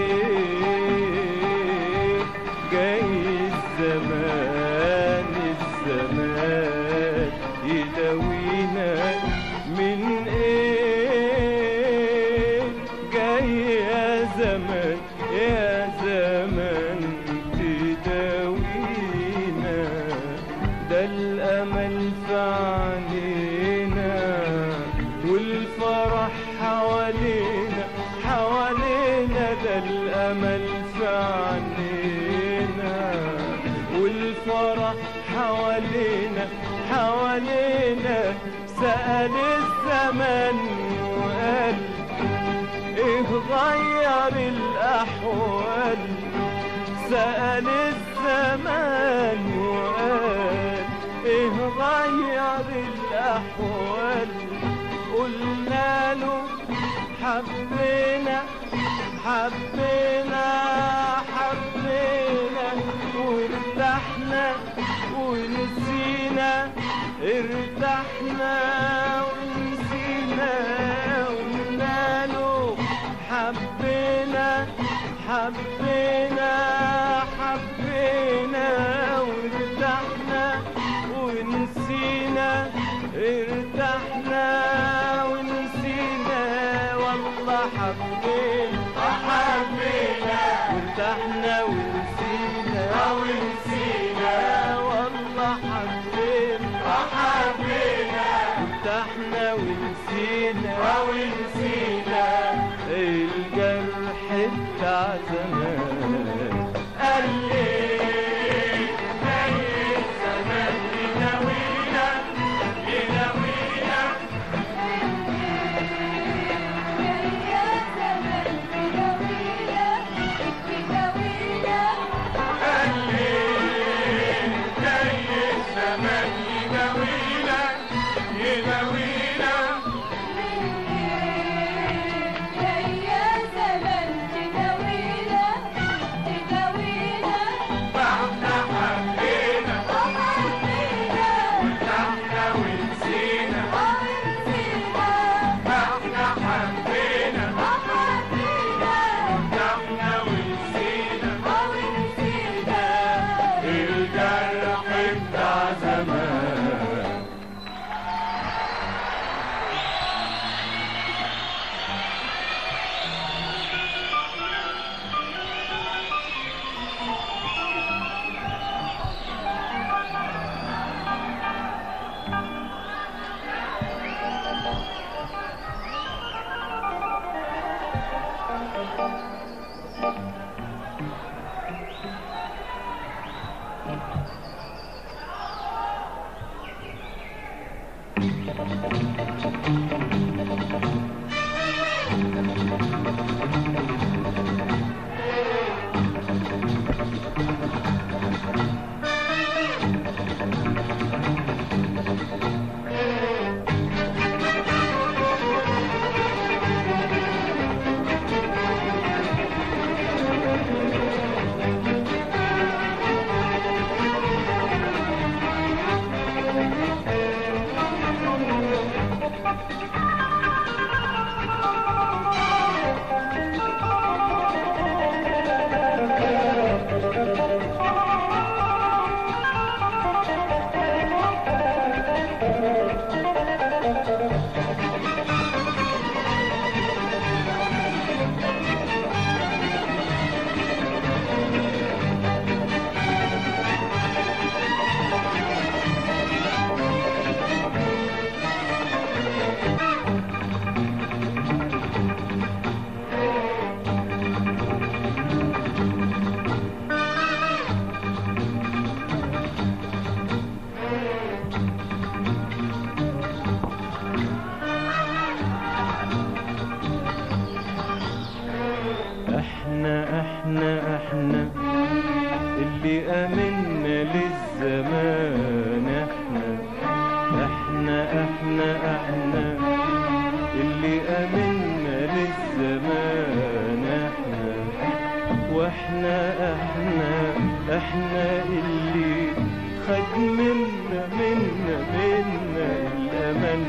ايه جاي الزمان الزمان يداوينا من ايه جاي يا زمان يا زمان تداوينا ده الامل في عينينا والفرح حوالينا حوالينا ده الامل في عينينا والفرح حوالينا حوالينا سأل الزمن وقال ايه غير الاحوال سأل الزمان وقال ايه غير الاحوال قلنا له حبينا حبينا حبينا وارتحنا ونسينا ارتحنا ونسينا قلنا له حبينا حبينا حبينا وارتحنا ونسينا ارتحنا ونسينا والله حبينا حبينا وارتحنا ونسينا ونسينا والله حبينا حبينا وارتحنا ونسينا ونسينا الجرح بتاع زمان قال ليه زي الزمان يناوينا يناوينا قال ليه زي الزمان يناوينا يناوينا فاحنا حبينا وارتحنا ونسينا فاحنا حبينا وارتحنا ونسينا الجرح بتاع زمان احنا احنا احنا اللي امنا للزمان احنا احنا احنا احنا اللي امنا للزمان احنا واحنا احنا احنا اللي خد منا منا منا الامل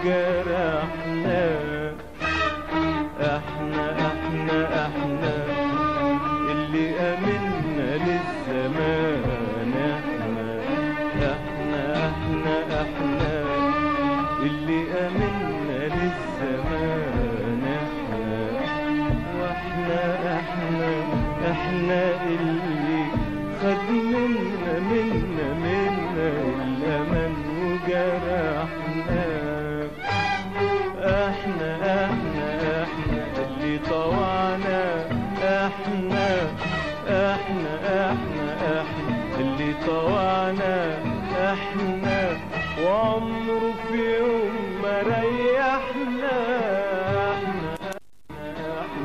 وجرحنا احنا احنا احنا اللي امنا للزمان احنا احنا احنا احنا اللي امنا للزمان احنا واحنا احنا احنا اللي خد منا منا منا الامل وجرحنا احنا احنا احنا اللي طوعنا احنا احنا احنا احنا اللي طوعنا احنا وعمره في يوم ما ريحنا احنا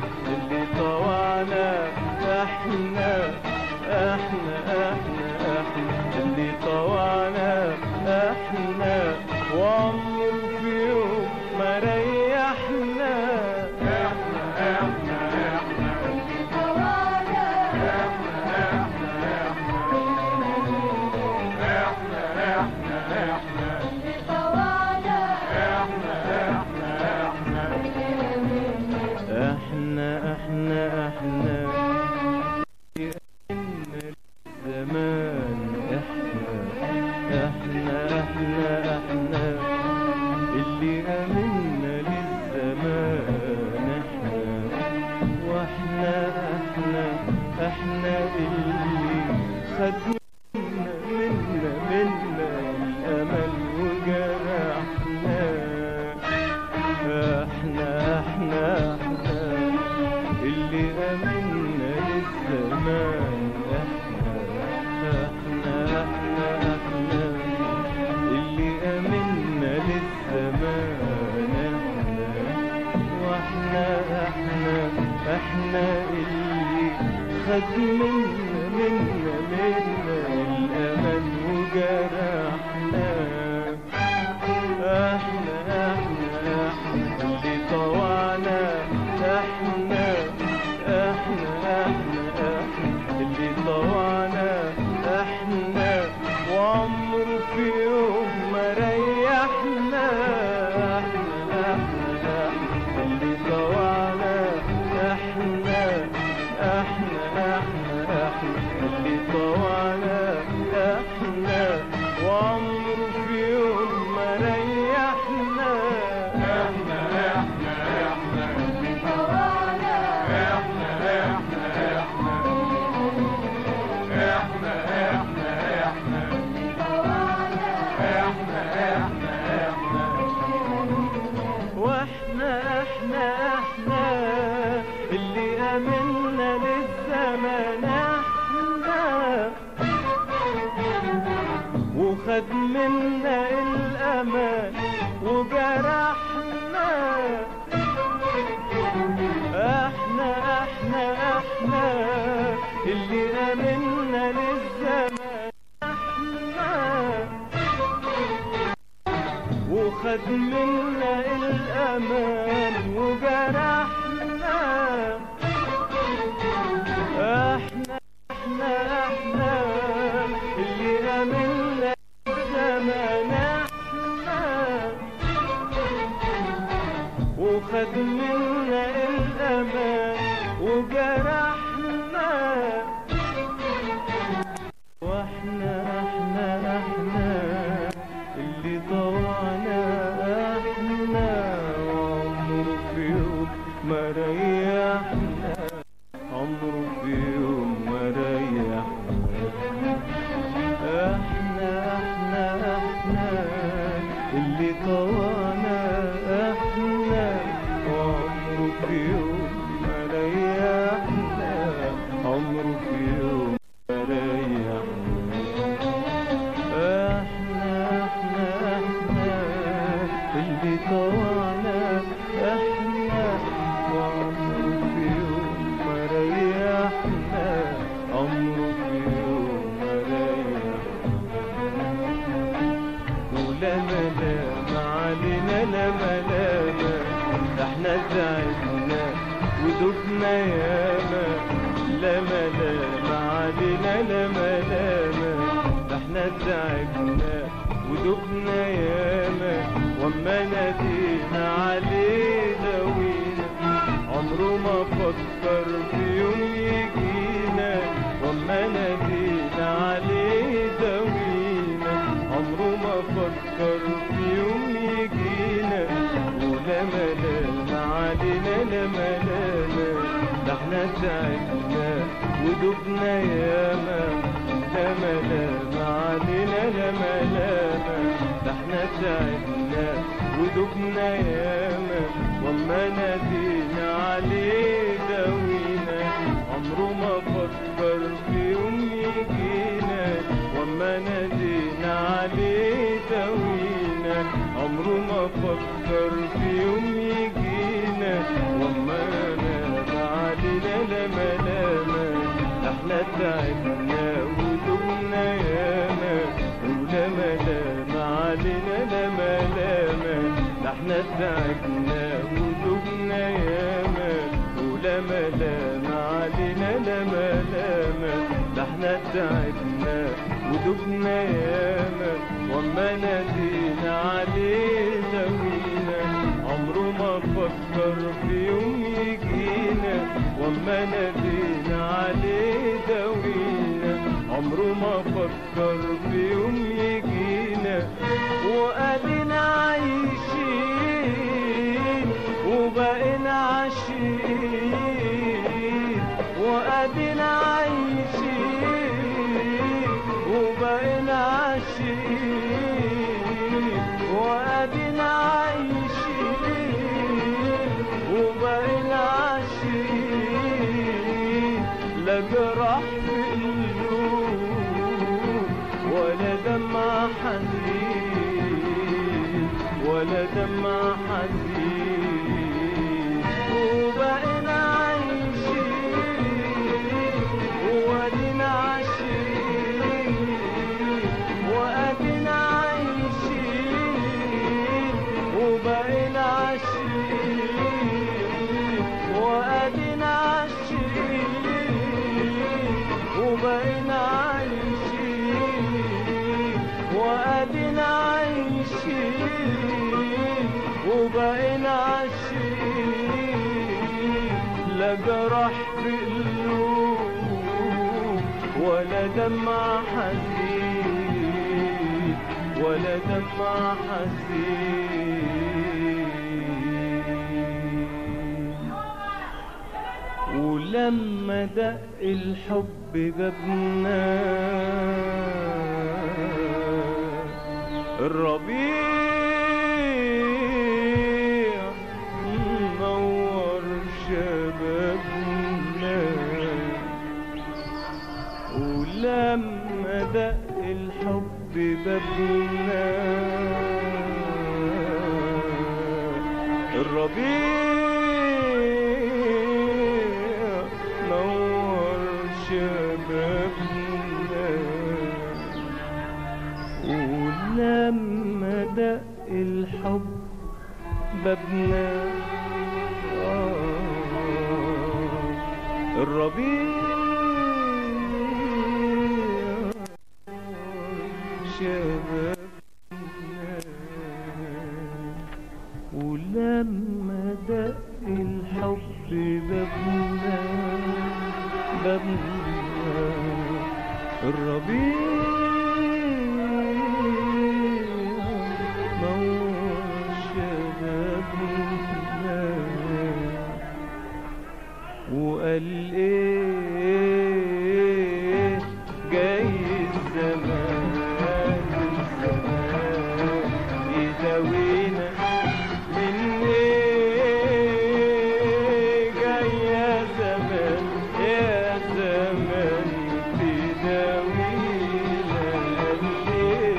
احنا اللي خد منا منا منا الامل وجرحنا احنا احنا احنا اللي طوعنا احنا احنا احنا احنا اللي طوعنا احنا وعمره في يوم ما ريحنا احنا احنا احنا اللي طوعنا احنا احنا احنا احنا اللي طوعنا احنا وعمره في يوم ما ريحنا احنا احنا احنا اللي طوعنا احنا احنا احنا احنا احنا احنا احنا احنا احنا واحنا احنا احنا اللي امنا للزمان احنا وخد منا الامان وجرحنا احنا احنا احنا اللي امنا للزمان احنا وخد منا الامان وجرحنا احنا احنا احنا اللي امنا الزمان احنا وخد منا الامان وجرحنا واحنا احنا احنا اللي طوعنا احنا وعمره في يوم ما ريحنا عمره في يوم ما ريحنا احنا احنا احنا اللي طوعنا احنا وعمره في يوم ما ريحنا عمره في يوم ما ريحنا احنا احنا احنا اللي طوعنا احنا وعمره في يوم ما ريحنا عمره في يوم ما ريحنا ولا ملام علينا لا ملام احنا تعبنا ودبنا ياما لا ملام علينا لا ملام احنا تعبنا ودبنا ياما وما نادينا عليه دوينا عمره ما فكر في يوم يجينا وما نادينا عليه دوينا عمره ما فكر في يوم يجينا ولا ملام علينا لا ملام ده احنا تعبنا ودبنا ياما لا ملام علينا لا ملام ده احنا تعبنا ودبنا ياما وما نادينا عليه دوينا عمره ما فكر في يوم يجينا وما نادينا عليه دوينا عمره ما فكر في يوم يجينا وما نادى علينا لا ملامة احنا تعبنا ودمنا ياما ولا ملامة علينا لا ملامة ده احنا تعبنا ودمنا ياما ولا ملامة علينا لا ملامة ده احنا تعبنا ودبنا ياما وما نادينا عليه دوينا عمره ما فكر في يوم يجينا وما نادينا عليه دوينا عمره ما فكر في يوم يجينا وقالنا عايشين وبقينا عاشقين وقالنا عايشين وبقينا عاشقين وقالنا عايشين وبقينا عاشقين لا جرح في القلوب ولا دمع حزين ولا دمع حزين وبقينا عايشين عاشقين لا جرح في قلوب ولا دمع حزين ولا دمع حزين ولما دق الحب بابنا الربيع نور شبابنا ولما دق الحب بابنا الربيع نور شبابنا ولما دق الحب بابنا آه الربيع شبابنا ولما دق الحب بابنا بابنا الربيع نور شبابنا وقال ايه جاي الزمان الزمان يداوينا من ايه جاي يا زمان يا زمان تداوينا ليه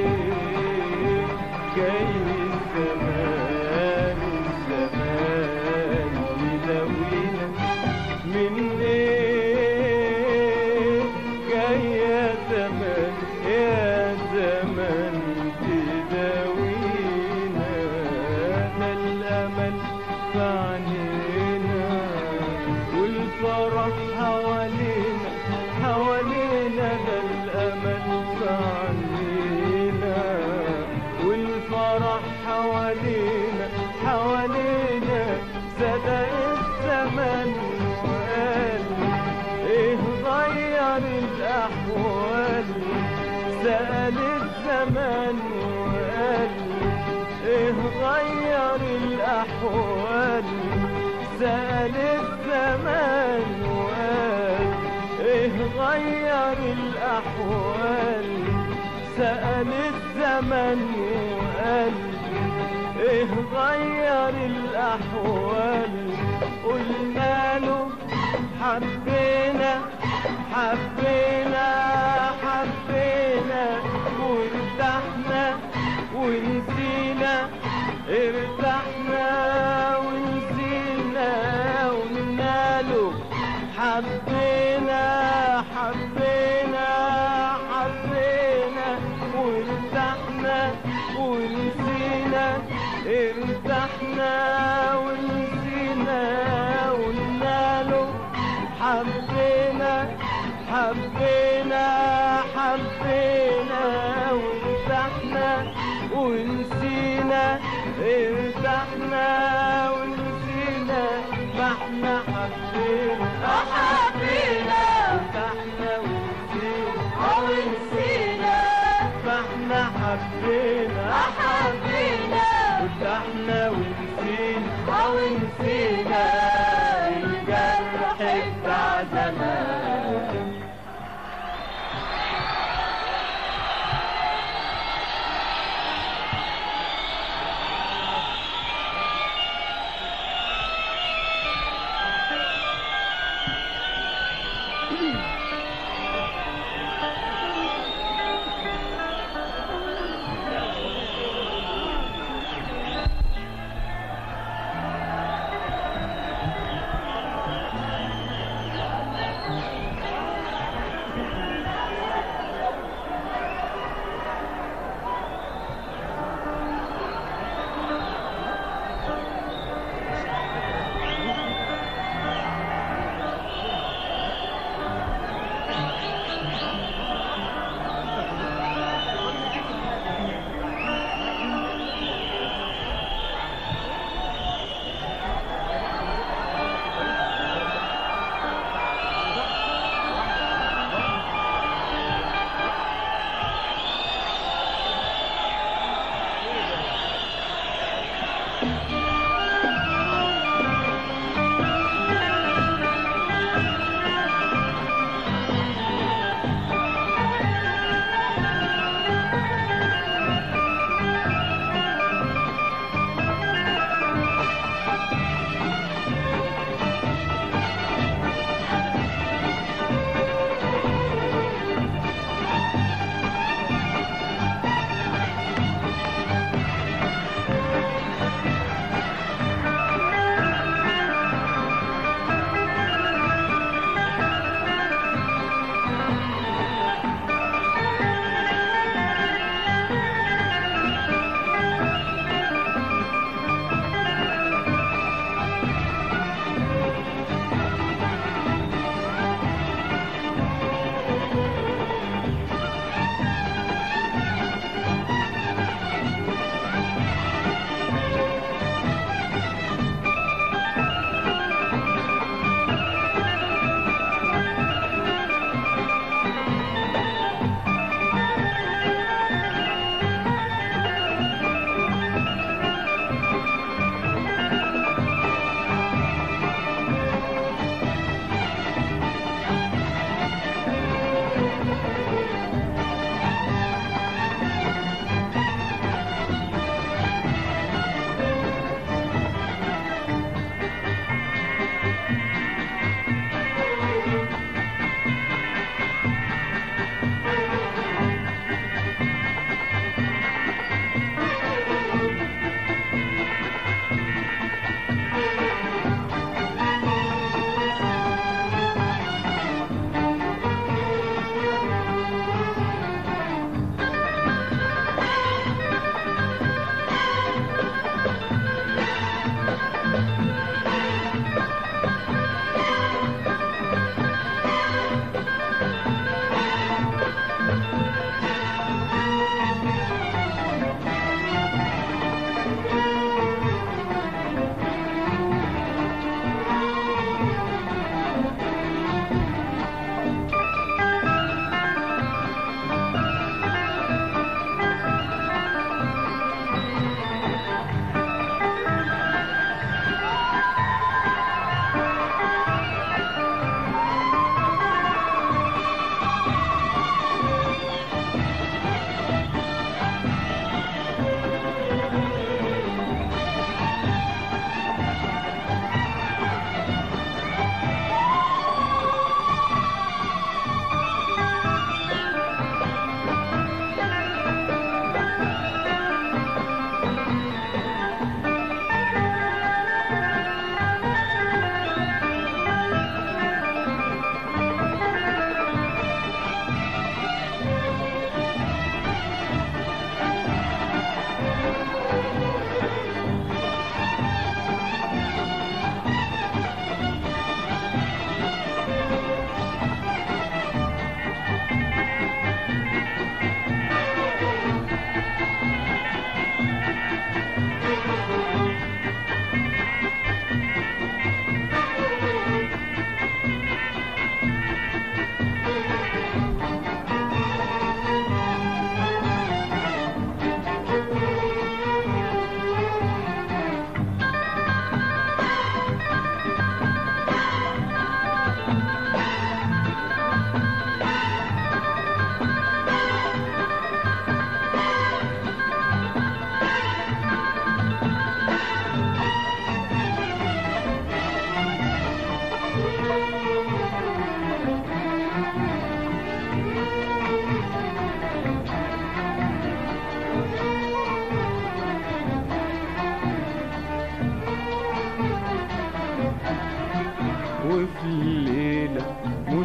جاي الزمان الزمان يداوينا من ايه جاي يا زمان يا زمان تداوينا ده الامل في عينينا والفرح حوالينا حوالينا ده الامل في عينينا والفرح حوالينا حوالينا زاد الزمن وقال ايه غير الاحوال سأل الزمان وقال ايه غير الاحوال سأل الزمان وقال ايه غير الاحوال سأل الزمن وقال ايه غير الاحوال قلنا له حبينا حبينا حبينا وارتحنا ونسينا ارتحنا ونسينا وقلنا له حبينا حبينا حبينا وارتحنا ونسينا ارتحنا ونسينا قلنا له حبينا حبينا حبينا وارتحنا ونسينا ارتحنا ونسينا ما احنا حبينا حبينا ارتحنا ونسينا ونسينا ما احنا حبينا حبينا ارتحنا ونسينا ونسينا الجرح بتاع زمان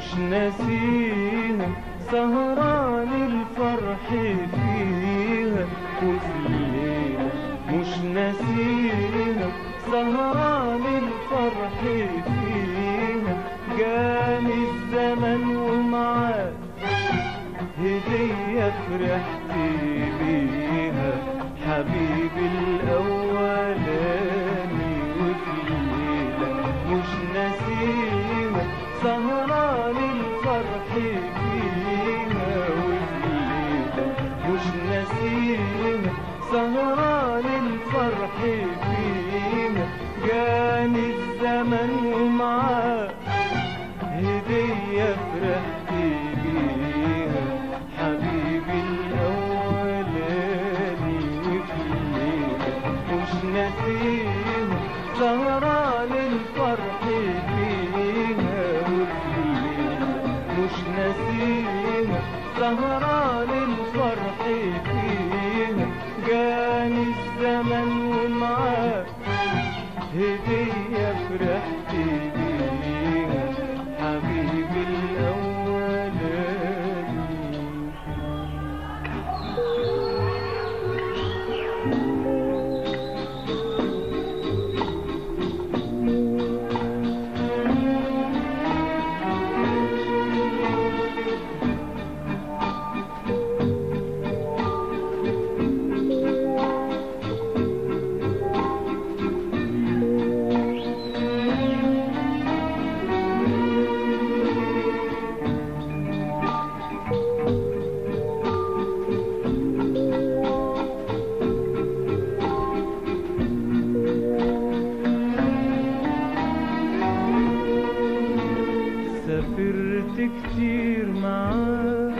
مش ناسيها سهران الفرح فيها وفي الليلة مش ناسيها سهران الفرح فيها جاني الزمن ومعاه هدية فرحت بيها حبيبي الأولاني وفي الليلة مش ناسيها سهران الفرح فيها وفي الليلة مش ناسيها سهران الفرح فيها جاني الزمن ومعاه هدية فرحت بيها حبيبي الأولاني وفي الليلة مش ناسيها سهران الفرح فيها وفي الليلة مش ناسيها سهران الفرح فيها جاني الزمن ومعاه هدية فرحت بيها حبيبي الأولاني سافرت كتير معاه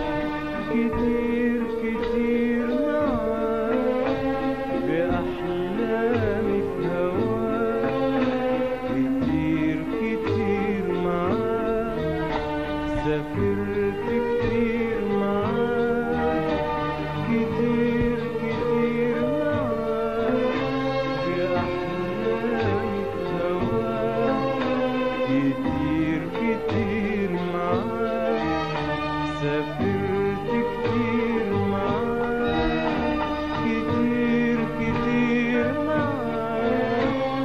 كتير كتير معاه بأحلامي في هواه كتير كتير معاه سافرت كتير معاه كتير كتير معاه بأحلامي في هواه كتير كتير معاه سافرت كتير معاه كتير كتير معاه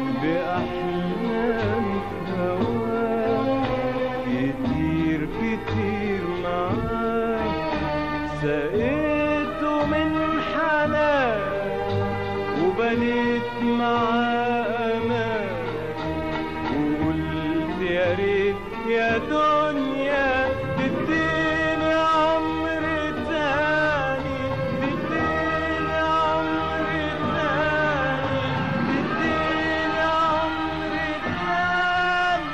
بأحلامي في هواه كتير كتير معاه سقيته من حنان وبنيت معاه أمان وقلت يا ريت يا دنيا تديني عمر تاني تديني عمر تاني تديني عمر تاني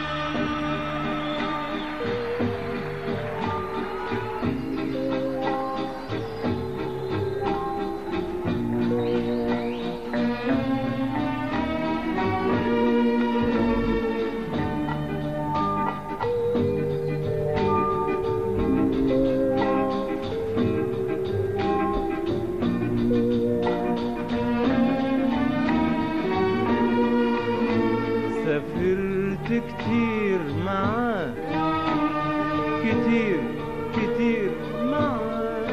سافرت كتير معاه كتير كتير معاه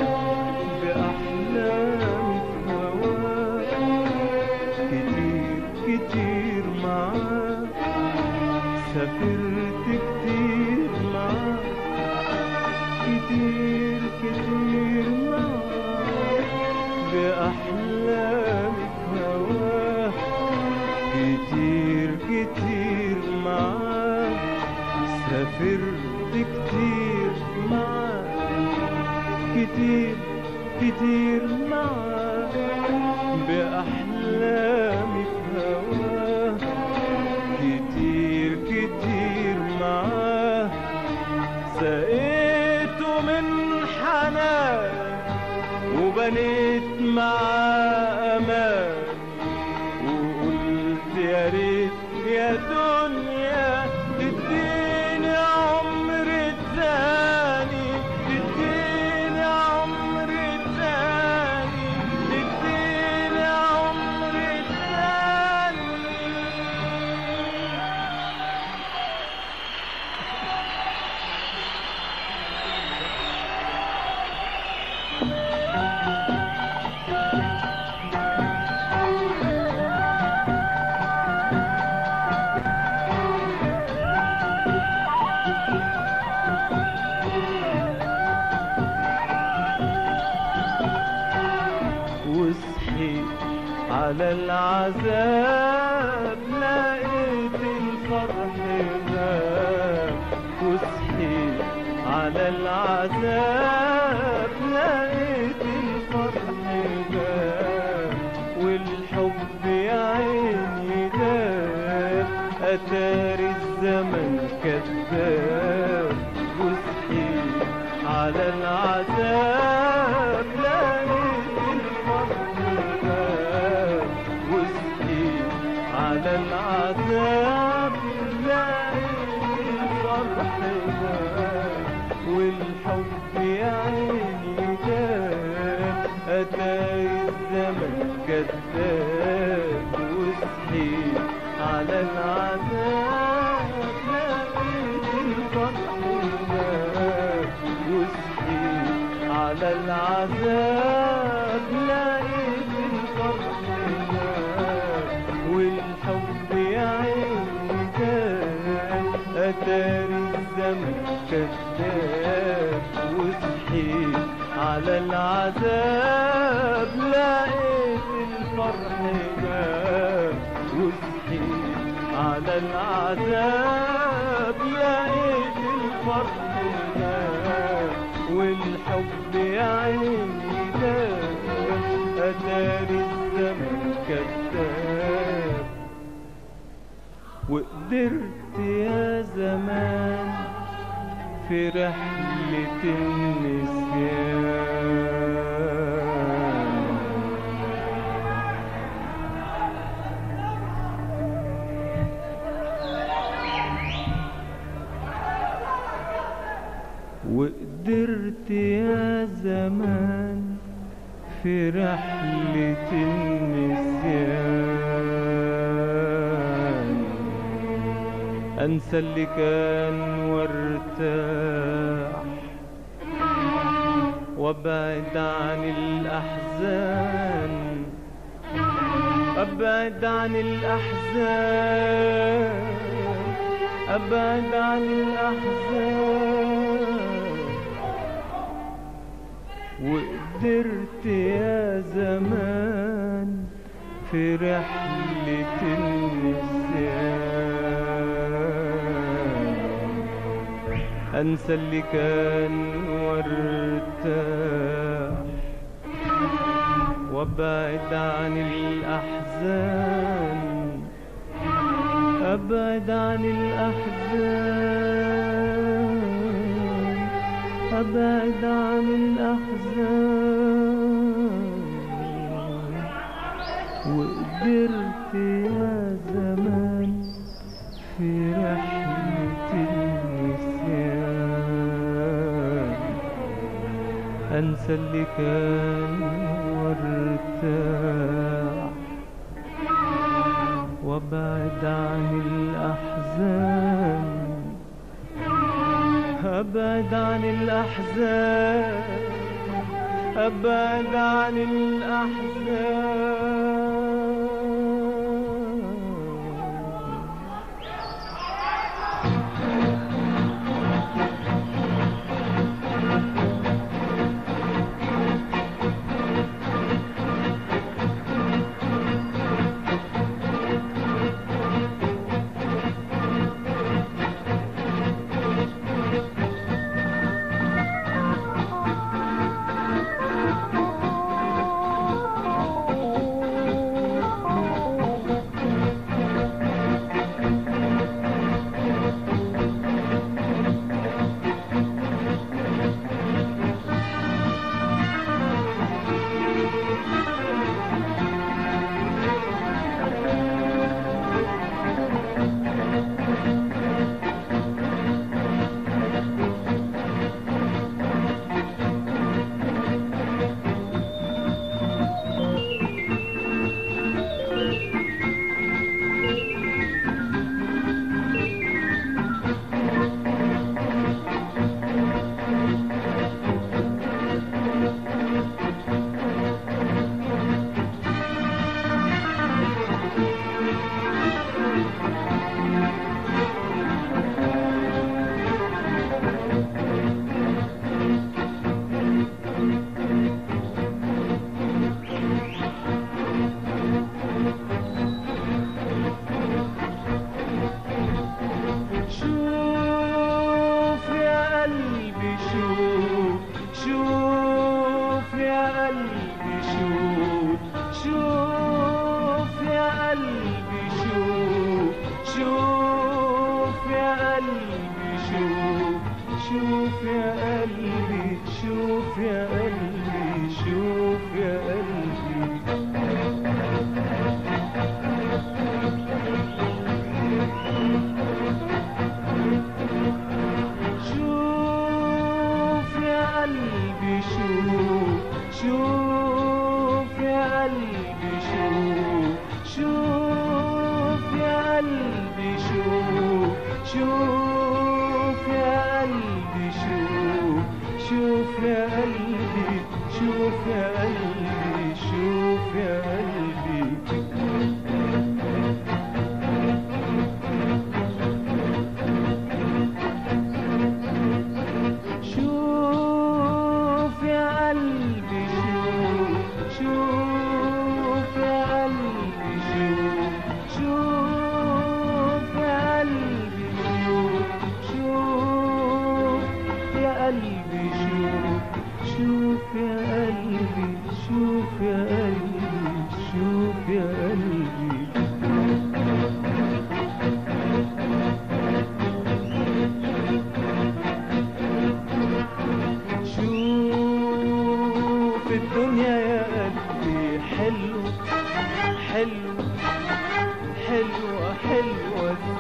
بأحلامي في هواه كتير كتير معاه سافرت كتير معاه كتير كتير معاه بأحلامي في هواه كتير كتير معاه سافرت كتير معاه كتير كتير معاه بأحلامي في هواه كتير كتير معاه سقيته من حنان وبنيت معاه أمان وقلت يا ريت يا دنيا تديني عمر تاني تديني عمر تاني تديني عمر تاني العذاب لقيت الفرح غاب وصحيت على العذاب لقيت الفرح غاب والحب يا عيني داب أتاري الزمن كذاب وصحيت على العذاب لقيت الفرح غاب وصحيت على العذاب لقيت الفرح غاب والحب يا عيني جاب أتاري الزمن كذاب وصحيت على العذاب لقيت الفرح غاب وصحيت على العذاب لقيت الفرح غاب والحب يا عيني جاب أتاري الزمن كذاب وصحيت على العذاب لقيت الفرح جاب وصحيت على العذاب لقيت الفرح جاب والحب يا عيني داب أتاري الزمن كذاب وقدرت يا زمان في رحلة النسيان وقدرت يا زمان في رحلة النسيان أنسى اللي كان وارتاح وابعد عن الأحزان أبعد عن الأحزان أبعد عن الأحزان وقدرت يا زمان في رحلة النسيان أنسى اللي كان وارتاح وابعد عن الأحزان أبعد عن الأحزان أبعد عن الأحزان وقدرت يا زمان في رحلة النسيان أنسى اللي كان وارتاح وابعد عن الأحزان أبعد عن الأحزان أبعد عن الأحزان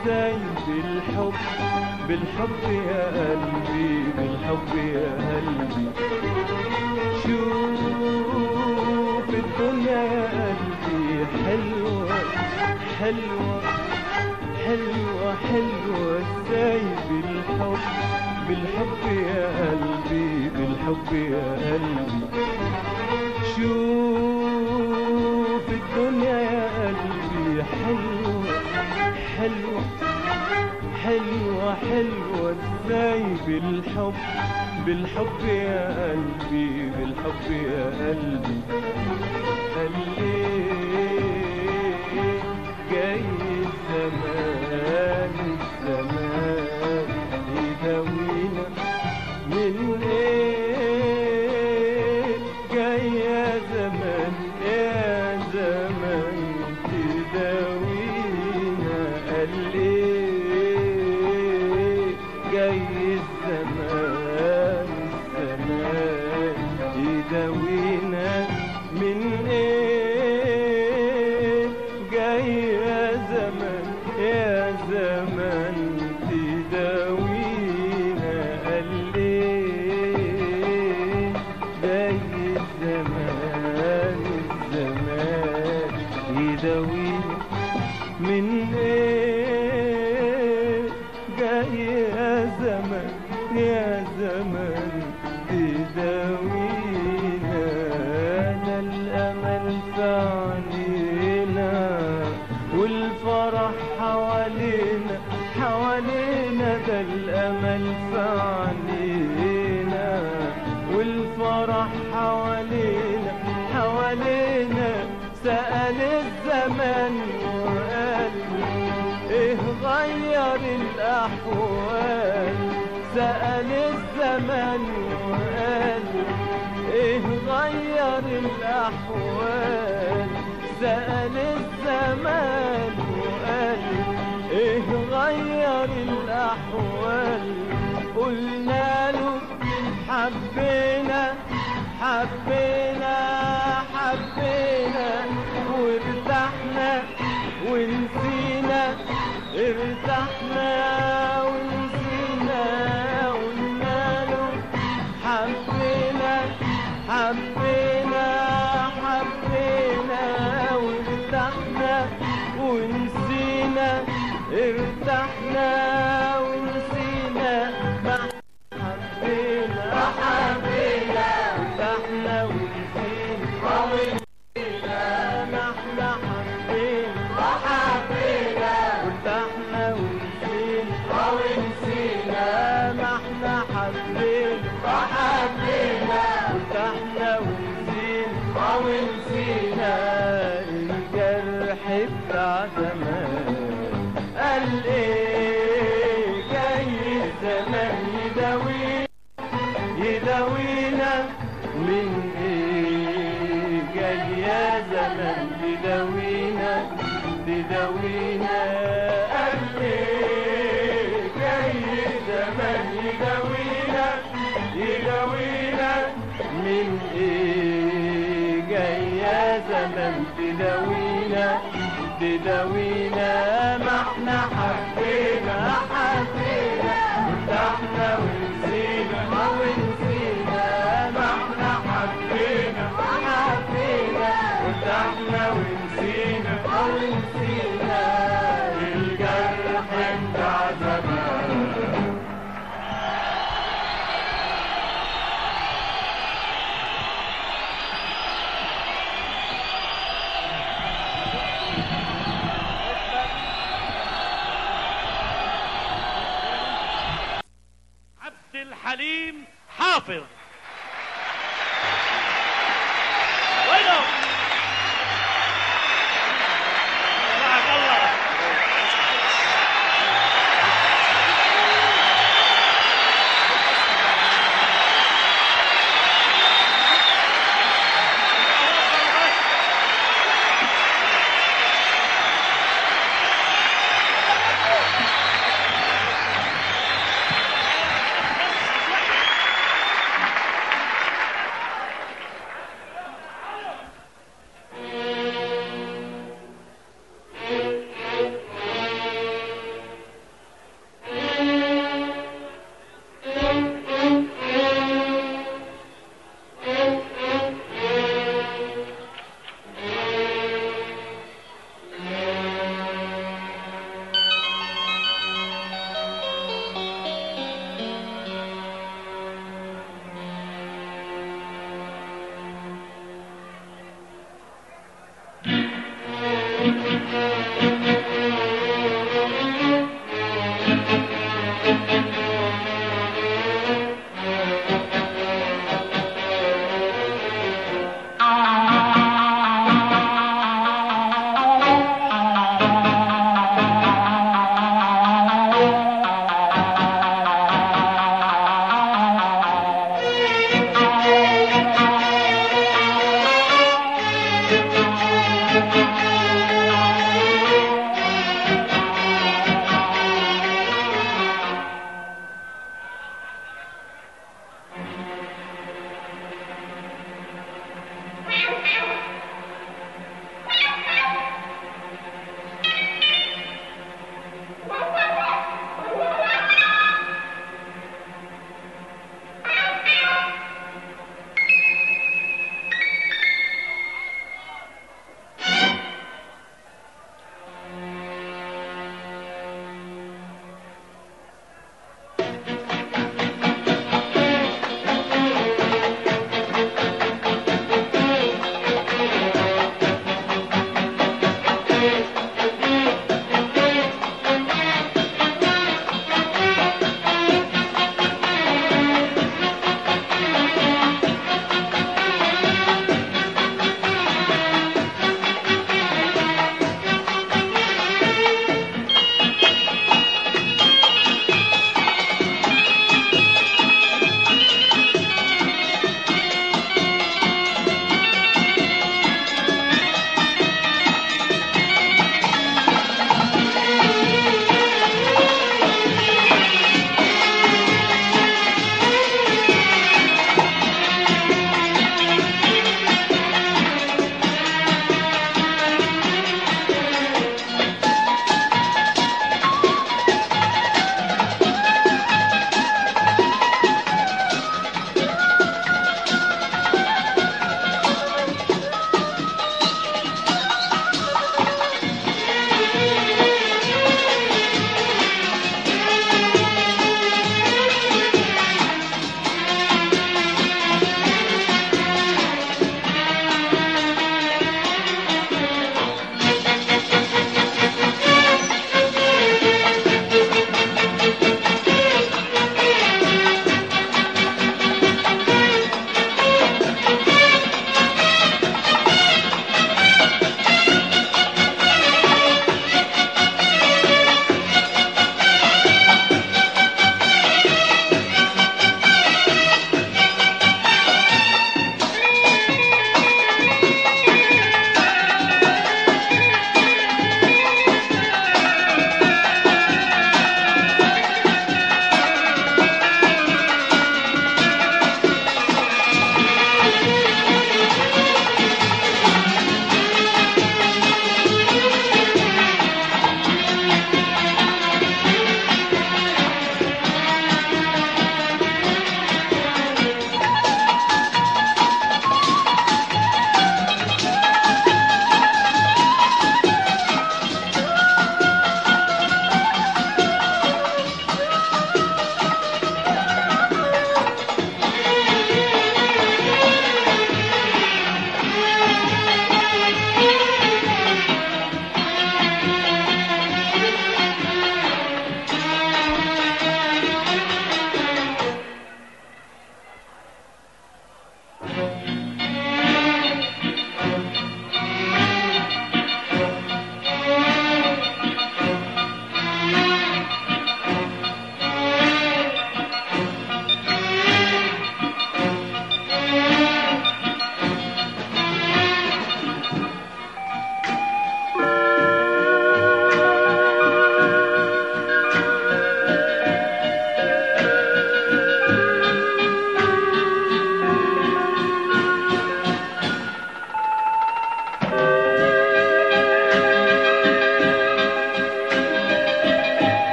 ازاي بالحب بالحب يا قلبي بالحب يا قلبي شوف الدنيا يا قلبي حلوة حلوة حلوة حلوة ازاي بالحب بالحب يا قلبي بالحب يا قلبي شوف الدنيا يا قلبي حلوة حلوة حلوة حلوة ازاي بالحب بالحب يا قلبي بالحب يا قلبي قال ليه جاي الزمان الزمان يداوينا من ايه جاي يا زمان يا زمان تداوينا قال ايه جاي الزمان الزمان يداوينا من ايه جاي يا زمان يا زمان تداوينا قال ايه جاي الزمان الزمان يداوينا من ايه جاي يا زمان يا زمان تداوينا ده الامل في عينينا والفرح حوالينا حوالينا ده الامل في عينينا والفرح حوالينا حوالينا سأل الزمان وقال ايه غير الاحوال سأل الزمان وقال ايه غير الاحوال سأل الزمان وقال ايه غير الاحوال قلنا له حبينا حبينا حبينا وارتحنا ونسينا ارتحنا ونسينا قلنا له حبينا حبينا حبينا وارتحنا ونسينا ارتحنا ونسينا ما حبينا حبينا ارتحنا ونسينا ما احنا حبينا وحبينا ارتحنا ونسينا ونسينا ما احنا حبينا وحبينا ارتحنا ونسينا ونسينا الجرح بتاع زمان قال ايه جاي الزمان يداوينا يداوينا من ايه جاي يا زمان يداوينا تداوينا قال ايه جاي الزمان يداوينا يداوينا من ايه جاي يا زمان تداوينا تداوينا ما احنا حبينا حبينا ارتحنا ونسينا ونسينا ما احنا حبينا حبينا ارتحنا ونسينا ونسينا الجرح بتاع زمان عبد الحليم حافظ وينه معك الله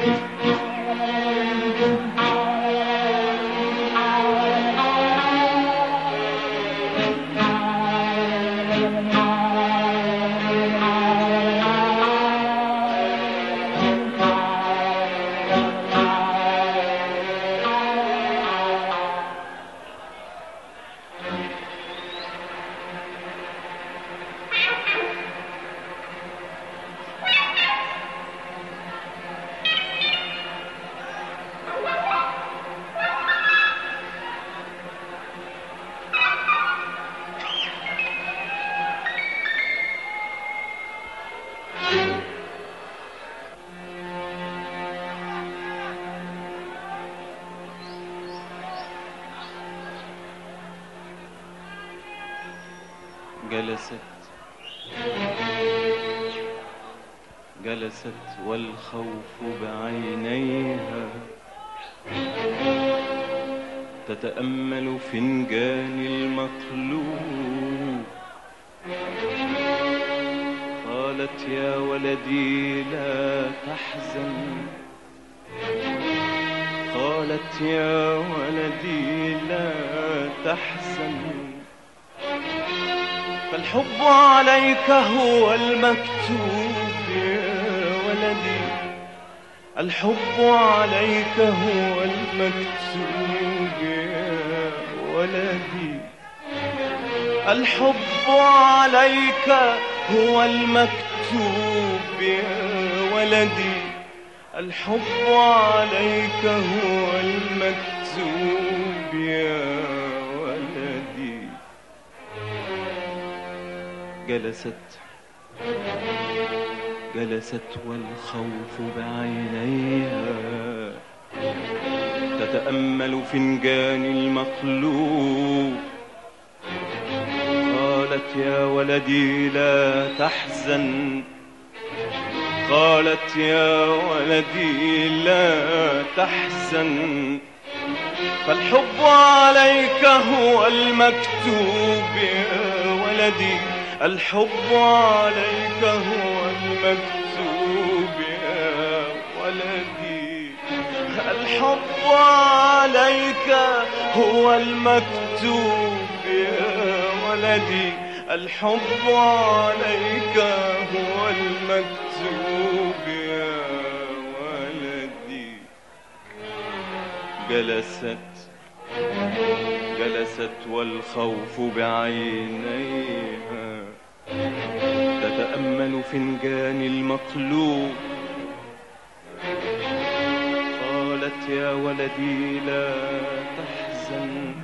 جلست جلست والخوف بعينيها تتأمل فنجان المقلوب قالت يا ولدي لا تحزن قالت يا ولدي لا تحزن فالحب عليك هو المكتوب يا ولدي الحب عليك هو المكتوب يا ولدي الحب عليك هو المكتوب يا ولدي الحب عليك هو المكتوب يا ولدي جلست جلست والخوف بعينيها تتأمل فنجان المقلوب قالت يا ولدي لا تحزن قالت يا ولدي لا تحزن فالحب عليك هو المكتوب يا ولدي الحب عليك هو المكتوب يا ولدي الحب عليك هو المكتوب يا ولدي الحب عليك هو المكتوب يا ولدي جلست جلست والخوف بعينيها تتأمل فنجان المقلوب قالت يا ولدي لا تحزن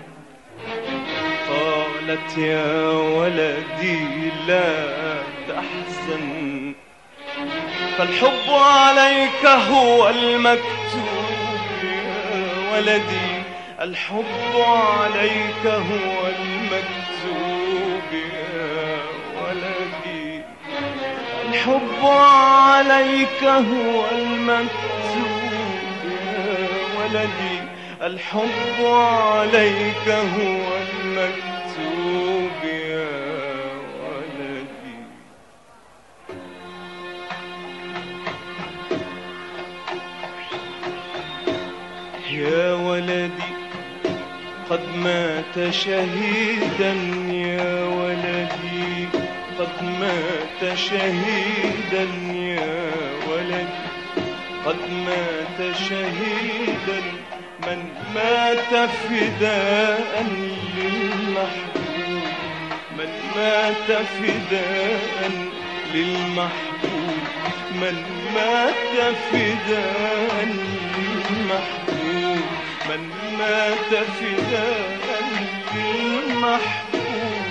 قالت يا ولدي لا تحزن فالحب عليك هو المكتوب يا ولدي الحب عليك هو المكتوب يا ولدي الحب عليك هو المكتوب يا ولدي الحب عليك هو المكتوب يا ولدي يا ولدي قد مات شهيدا يا ولدي قد مات شهيدا يا ولدي قد مات شهيدا من مات فداء للمحبوب من مات فداء للمحبوب من مات فداء للمحبوب من مات فداء للمحبوب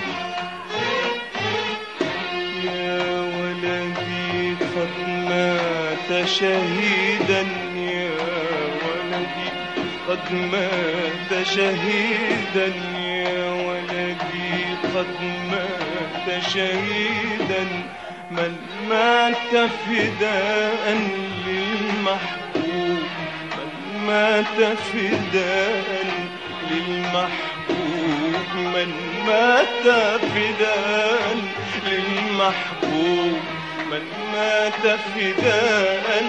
يا ولدي قد مات شهيدا يا ولدي قد مات شهيدا يا ولدي قد مات شهيدا من مات فداء للمحبوب من مات فداء للمحبوب من مات فداء للمحبوب من مات فداء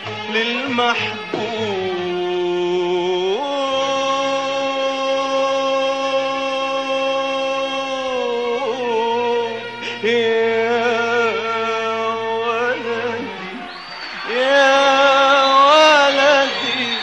للمحبوب يا ولدي يا ولدي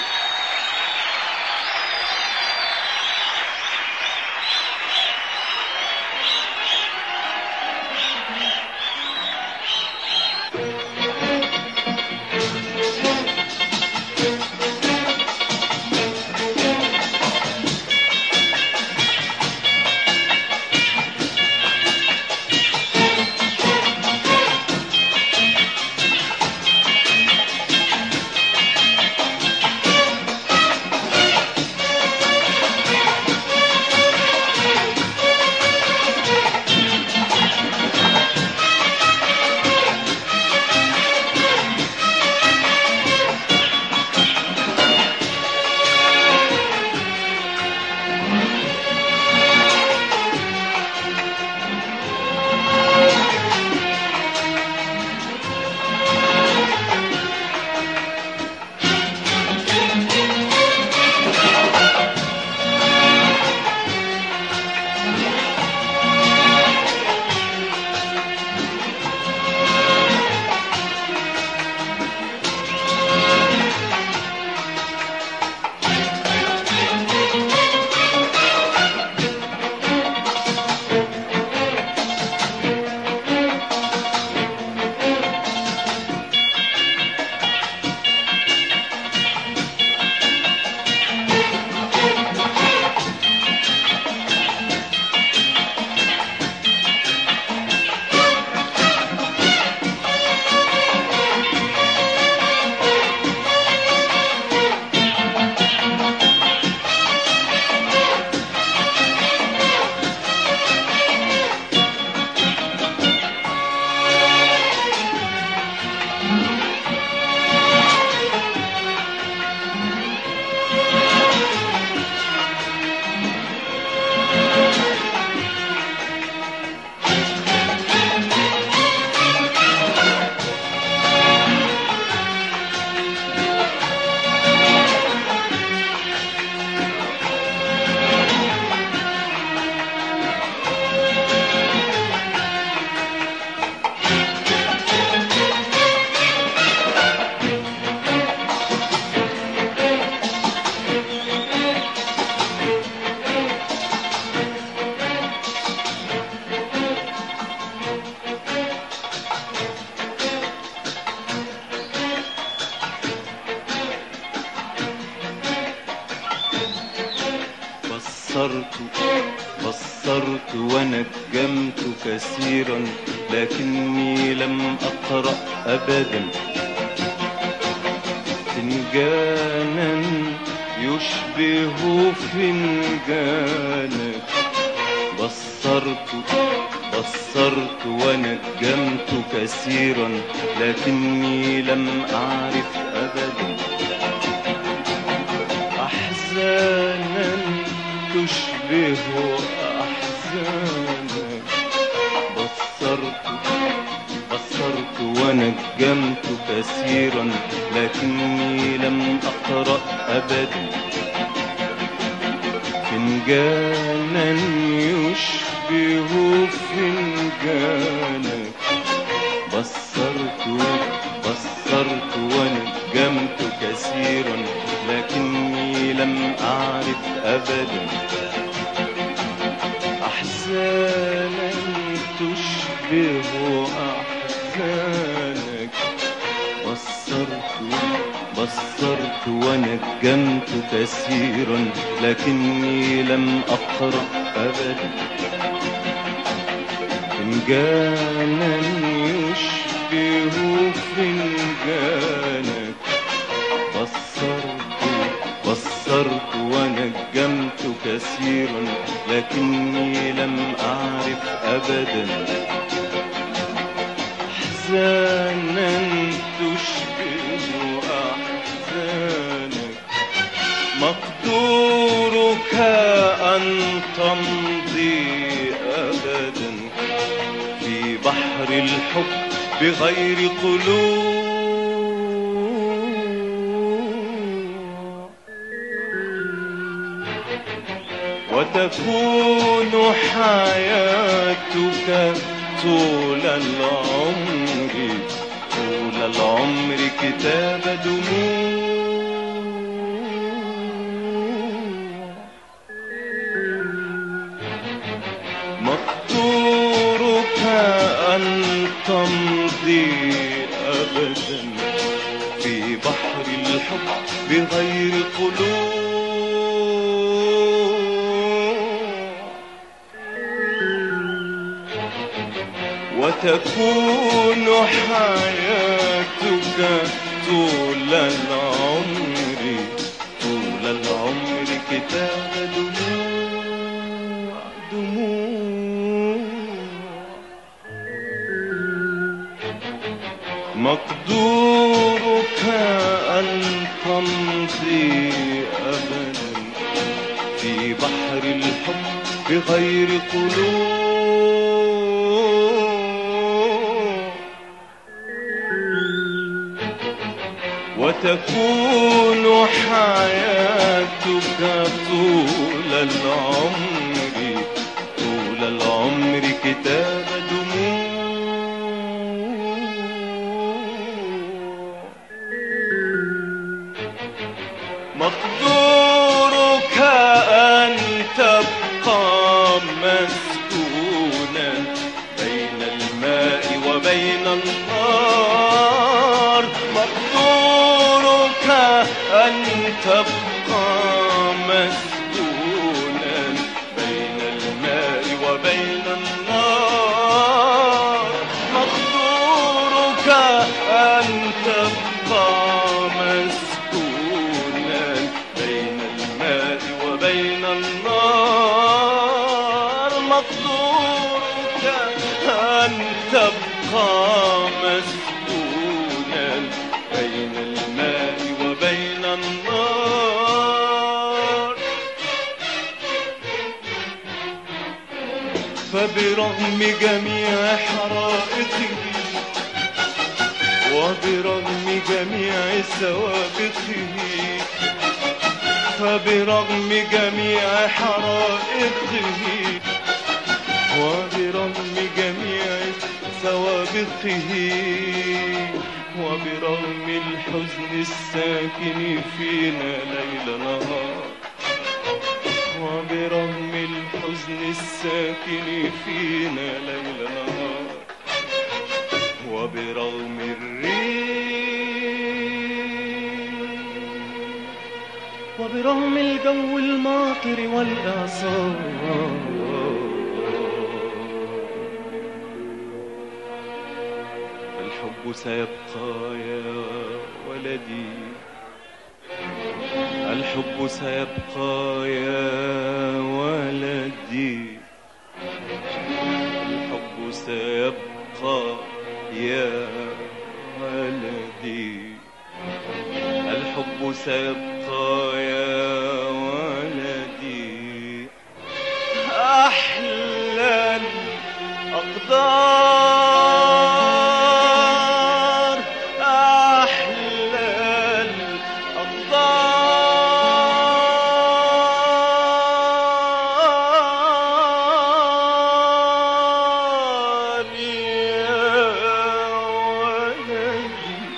بصرت بصرت ونجمت كثيرا لكني لم أقرأ أبدا فنجانا يشبه فنجانك بصرت بصرت ونجمت كثيرا لكني لم أعرف أبدا أحزانا تشبه أحزانك بصرت بصرت ونجمت كثيرا لكني لم أقرأ أبدا فنجانا يشبه فنجانك بصرت بصرت ونجمت كثيرا لكني لم أعرف أبدا أحزانا تشبه أحزانك بصرت بصرت ونجمت كثيرا لكني لم أقرأ أبدا فنجانا يشبه فنجانك بصرت بصرت ونجمت كثيرا لكني لم أعرف أبدا أحزانا تشبه أحزانك مقدورك أن تمضي أبدا في بحر الحب بغير قلوب وتكون حياتك طول العمر طول العمر كتاب دموع مقدورك أن تمضي أبدا في بحر الحب بغير قلوب وتكون حياتك طول العمر طول العمر كتاب دموع دموع مقدورك أن تمضي أبدا في بحر الحب بغير قلوب وتكون حياتك طول العمر طول العمر كتاب دموع مقدورك أن تبقى مسكونا بين الماء وبين النار مقدورك أن تبقى مسكونا بين الماء وبين النار مقدورك أن تبقى مسكونا بين الماء وبين النار مقدورك أن تبقى مسكونا بين الماء وبين النار فبرغم جميع حرائقه وبرغم جميع سوابقه فبرغم جميع حرائقه وبرغم جميع سوابقه وبرغم الحزن الساكن فينا ليل نهار وبرغم الحزن الساكن فينا ليل نهار وبرغم الريح وبرغم الجو الماطر والإعصار الحب سيبقى يا ولدي الحب سيبقى يا ولدي الحب سيبقى يا ولدي الحب سيبقى يا ولدي أحلى الأقدار أحلى الأقدار يا ولدي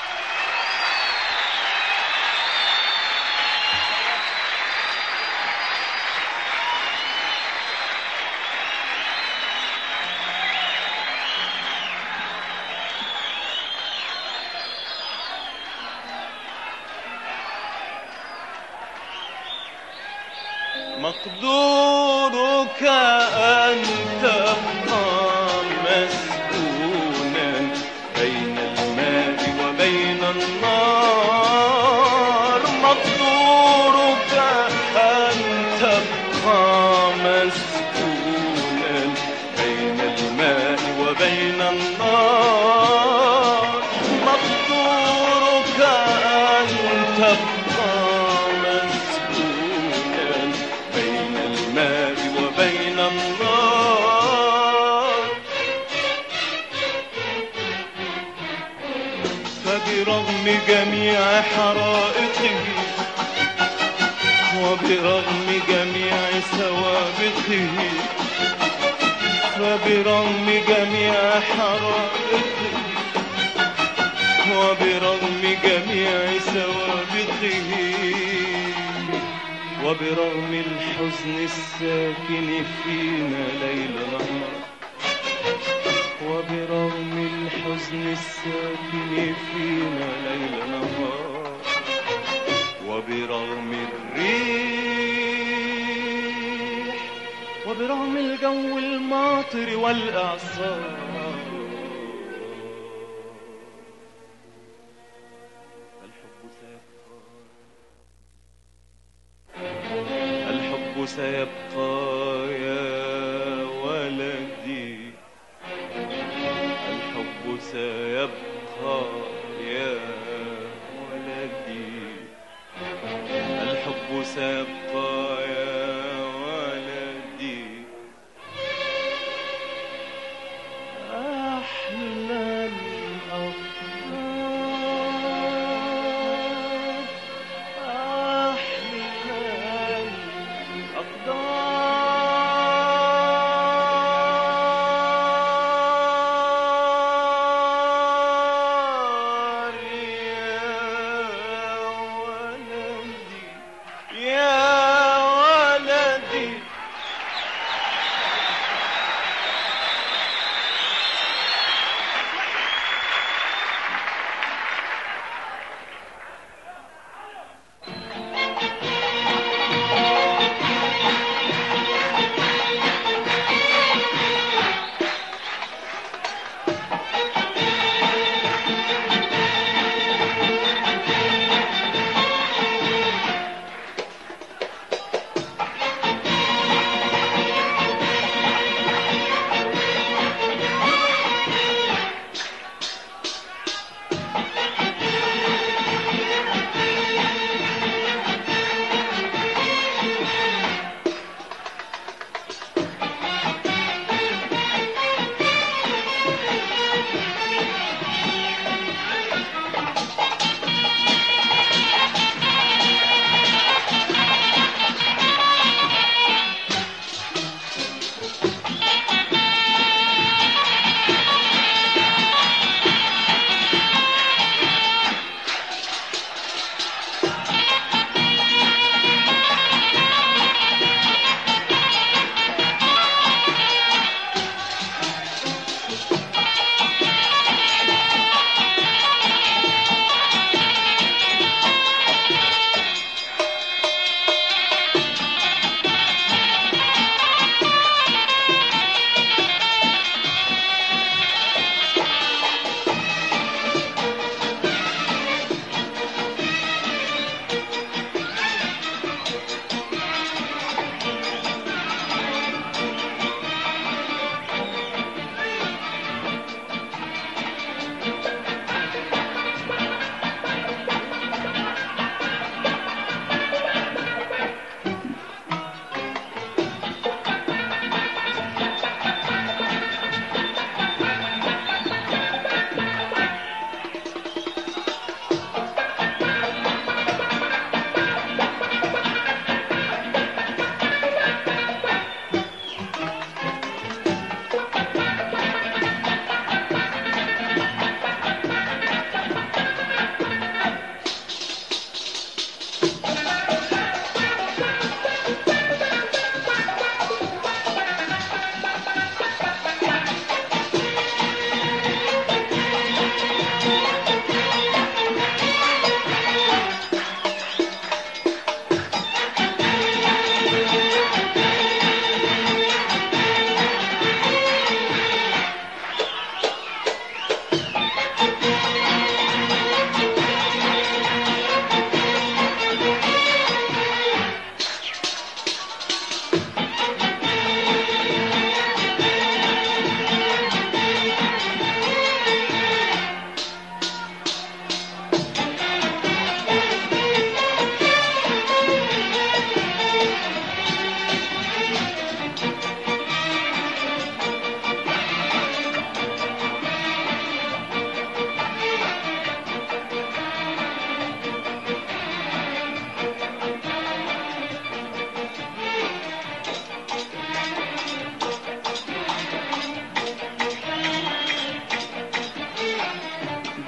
مقدورك أن تبقى مسكونا بين الماء وبين النار مقدورك أن تبقى مسكونا بين الماء وبين النار مقدورك أن تبقى مسكونا بين الماء وبين النار وبرغم جميع حرارته وبرغم جميع سوابقه وبرغم الحزن الساكن فينا ليل نهار وبرغم الحزن الساكن فينا ليل نهار وبرغم الريح وبرغم الجو الماطر والإعصار الحب سيبقى الحب سيبقى يا ولدي الحب سيبقى يا ولدي الحب سيبقى يا ولدي أحلى الأفكار أحلى الأقدار يا ولدي يا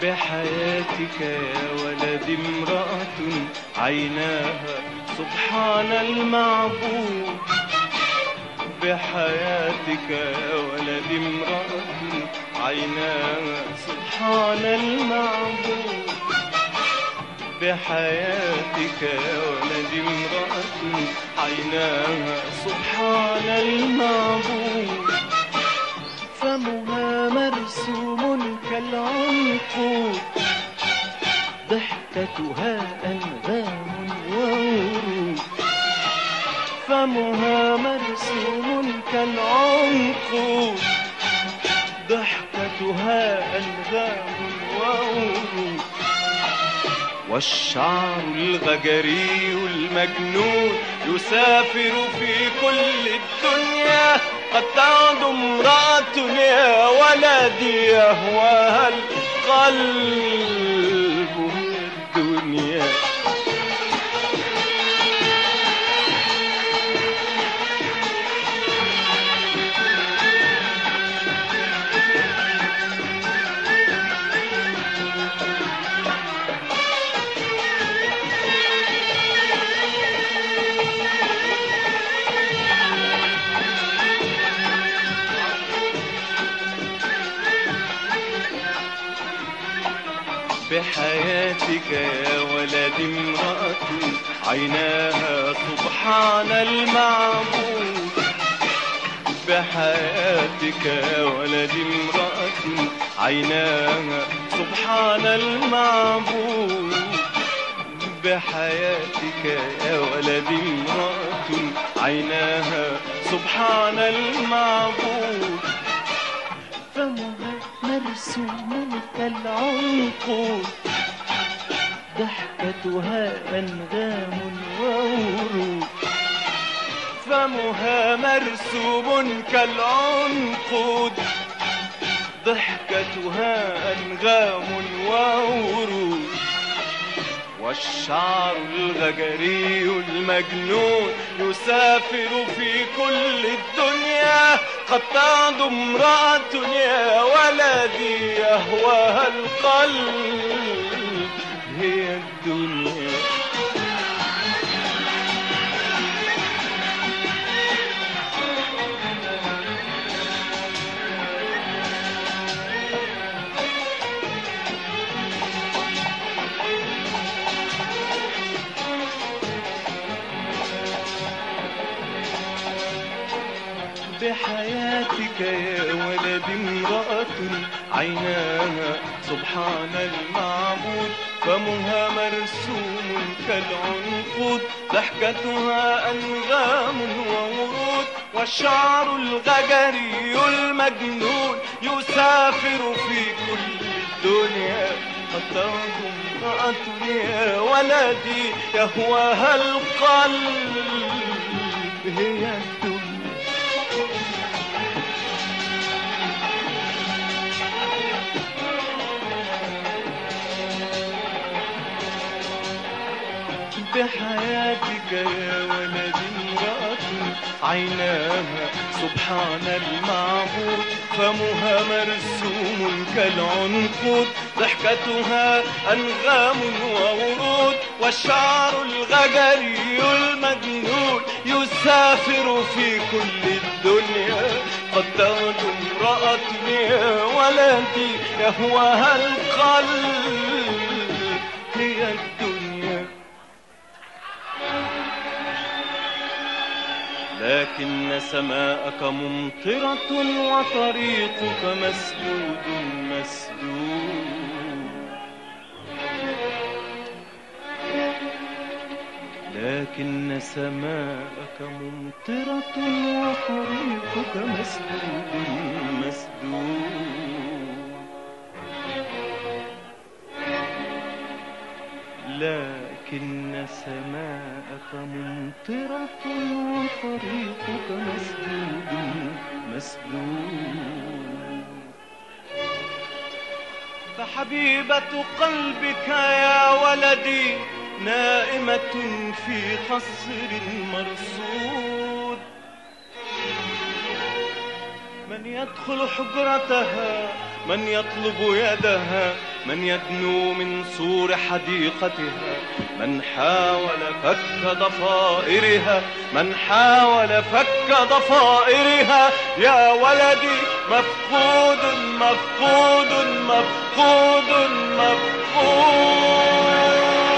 بحياتك يا ولدي امرأة عيناها سبحان المعبود بحياتك يا ولدي امرأة عيناها سبحان المعبود بحياتك يا ولدي امرأة عيناها سبحان المعبود فمها مرسوم كالعنقود ضحكتها أنغام وورود فمها مرسوم كالعنقود ضحكتها أنغام وورود والشعر الغجري المجنون يسافر في كل الدنيا قد تعد امرأة يا ولدي يهواها القلب من الدنيا بحياتك يا ولدي امرأة عيناها سبحان المعبود بحياتك يا ولدي امرأة عيناها سبحان المعبود بحياتك يا ولدي امرأة عيناها سبحان المعبود فمها مرسوم كالعنقود ضحكتها أنغام وورود فمها مرسوم كالعنقود ضحكتها أنغام وورود والشعر الغجري المجنون يسافر في كل الدنيا قد تعد امرأة يا ولدي يهواها القلب هي الدنيا بحياتك يا ولد امرأة عيناها سبحان المعبود فمها مرسوم كالعنقود ضحكتها أنغام وورود والشعر الغجري المجنون يسافر في كل الدنيا قد ترجو امرأة يا ولدي يهواها القلب هي الدنيا بحياتك يا ولد امرأة عيناها سبحان المعبود فمها مرسوم كالعنقود ضحكتها أنغام وورود والشعر الغجري المجنون يسافر في كل الدنيا قد تغدو امرأة يا ولدي يهواها القلب هي الدنيا لكن سماءك ممطرة وطريقك مسدود مسدود لكن سماءك ممطرة وطريقك مسدود مسدود لكن سماءك ممطرة وطريقك مسدود مسدود فحبيبة قلبك يا ولدي نائمة في قصر مرصود من يدخل حجرتها من يطلب يدها من يدنو من سور حديقتها من حاول فك ضفائرها من حاول فك ضفائرها يا ولدي مفقود مفقود مفقود مفقود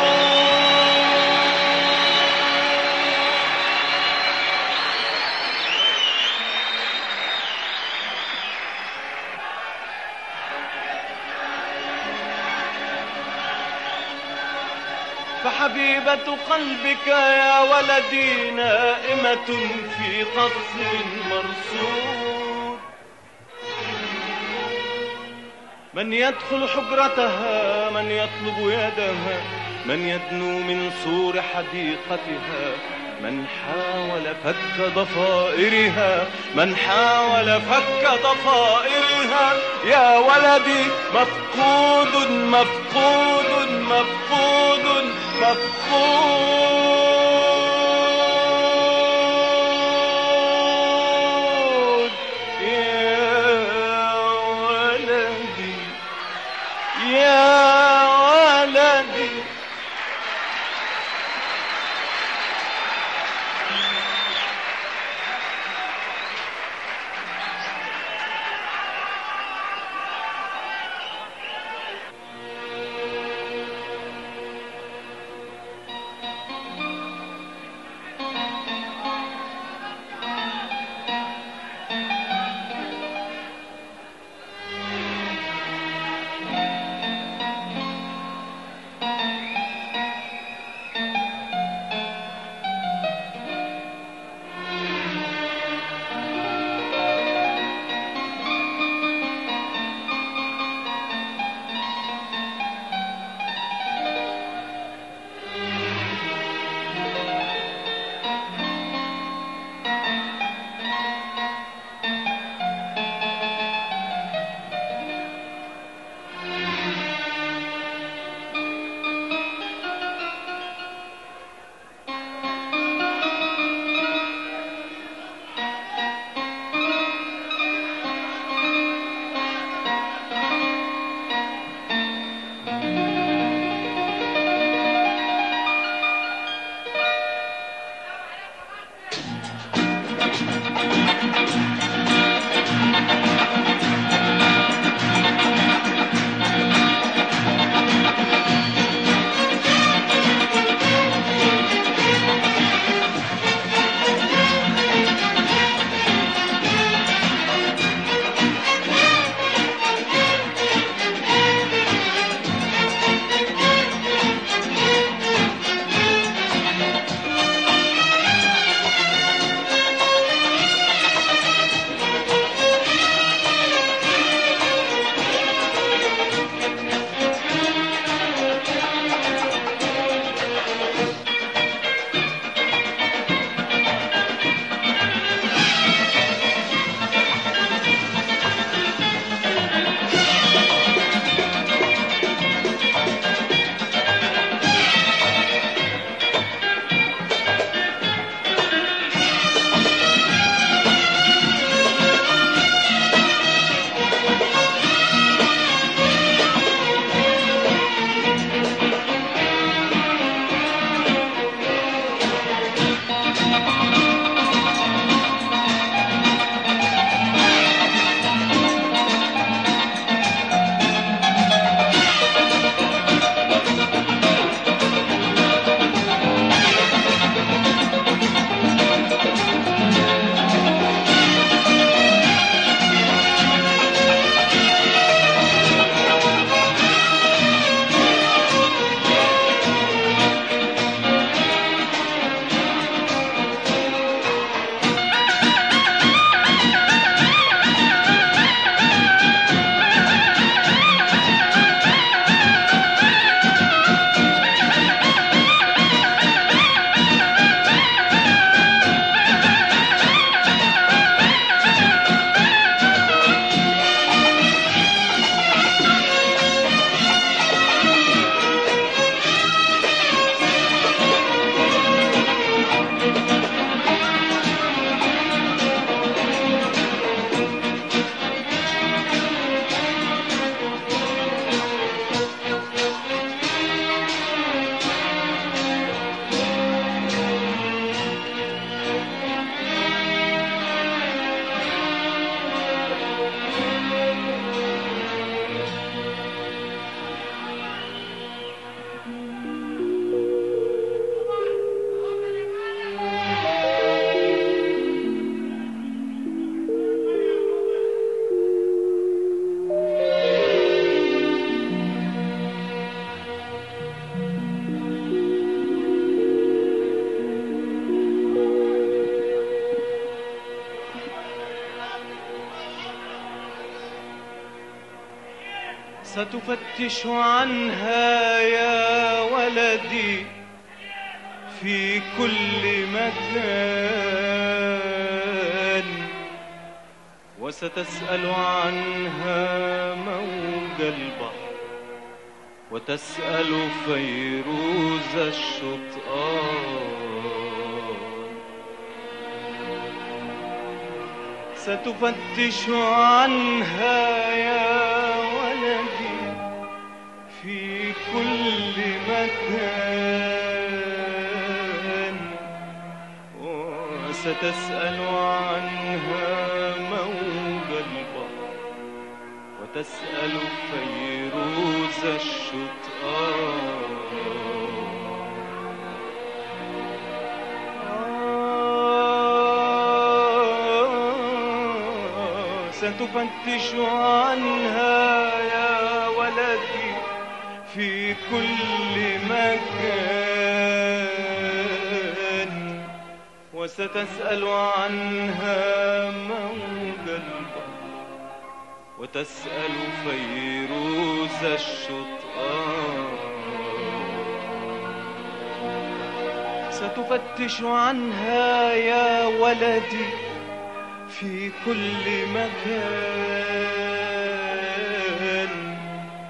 فحبيبة قلبك يا ولدي نائمة في قصر مرصود من يدخل حجرتها من يطلب يدها من يدنو من سور حديقتها من حاول فك ضفائرها من حاول فك ضفائرها يا ولدي مفقود مفقود مفقود مفقود يا ولدي يا ولدي ستفتش عنها يا ولدي في كل مكان وستسأل عنها موج البحر وتسأل فيروز الشطآن ستفتش عنها يا ولدي في كل مكان وستسأل عنها موج البحر وتسأل فيروز الشطآن آه، ستفتش عنها يا ولدي في كل مكان وستسأل عنها موج البحر وتسأل فيروز الشطآن ستفتش عنها يا ولدي في كل مكان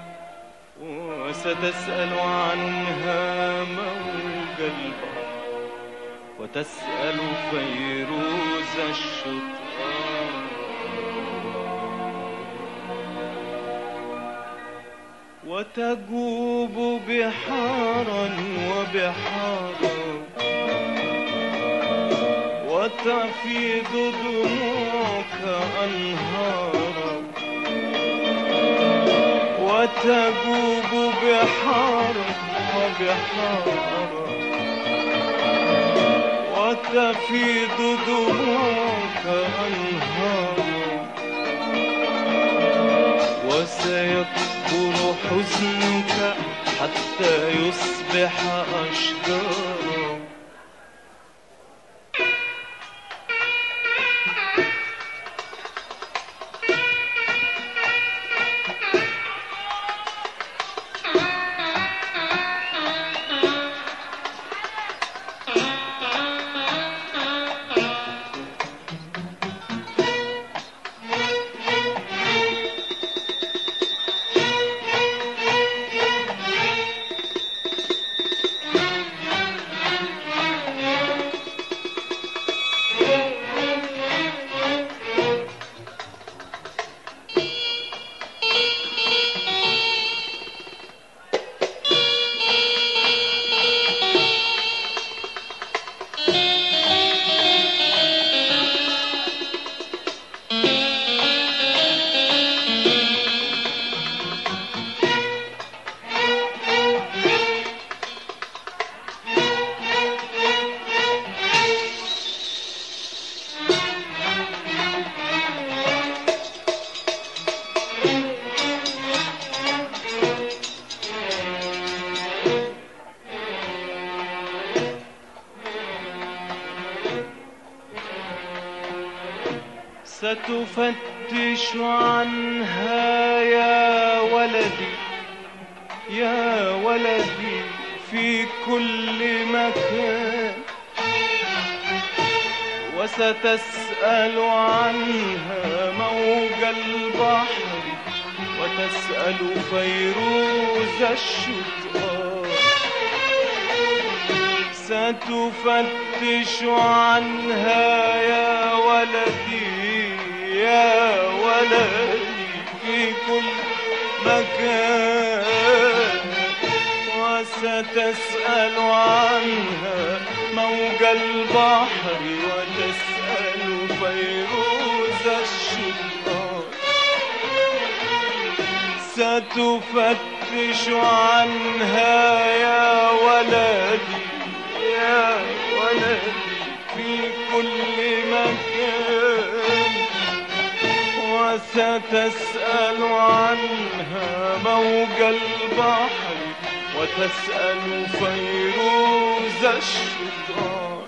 وستسأل عنها موج البحر وتسأل فيروز الشطآن وتجوب بحارا وبحارا وتفيض دموعك أنهارا وتجوب بحارا وبحارا وتفيض دموعك أنهارا وسيكبر حزنك حتى يصبح أشجارا ستفتش عنها يا ولدي يا ولدي في كل مكان وستسأل عنها موج البحر وتسأل فيروز الشطآن ستفتش عنها يا ولدي يا ولدي في كل مكان وستسأل عنها موج البحر وتسأل فيروز الشطآن ستفتش عنها يا ولدي يا ولدي في كل مكان وستسأل عنها موج البحر وتسأل فيروز الشطآن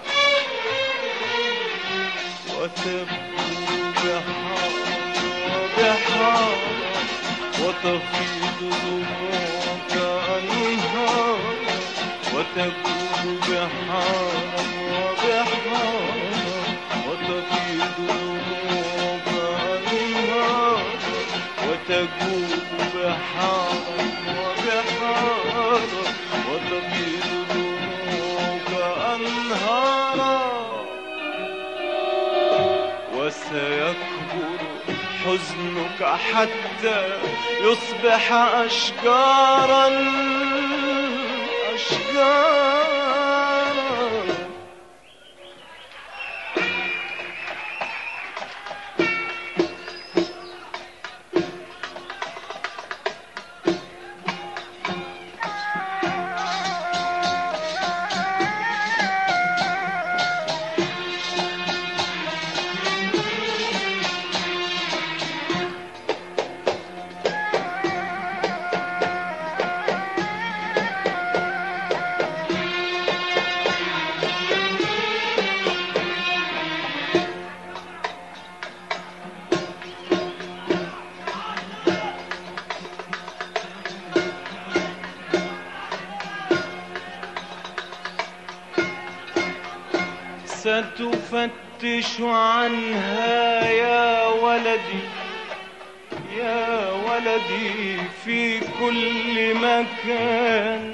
وتبكو بحار وبحار وتفيض دموعك أنهار وتكون بحارا وبحارا وتفيض دموعك أنهار وتجود بحارا وبحارا وتفيض دموعك أنهارا وسيكبر حزنك حتى يصبح أشجارا أشجارا ستفتش عنها يا ولدي يا ولدي في كل مكان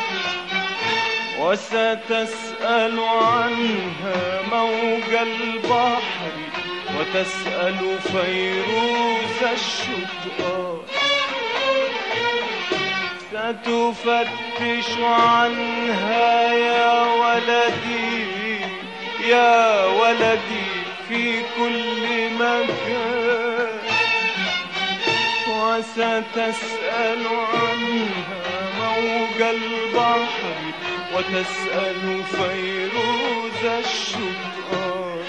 وستسأل عنها موج البحر وتسأل فيروز الشطآن ستفتش عنها يا ولدي يا ولدي في كل مكان وستسأل عنها موج البحر وتسأل فيروز الشطآن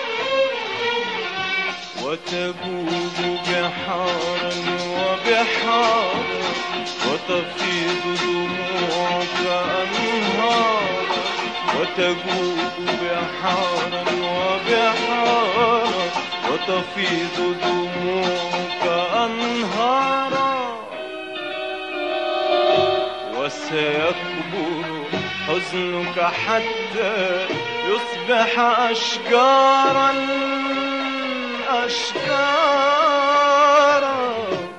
وتجود بحارا وبحارا وتفيض دموعك أنهارا وتجود بحارا وبحارا وتفيض دموعك أنهارا وسيكبر حزنك حتى يصبح أشجارا أشجارا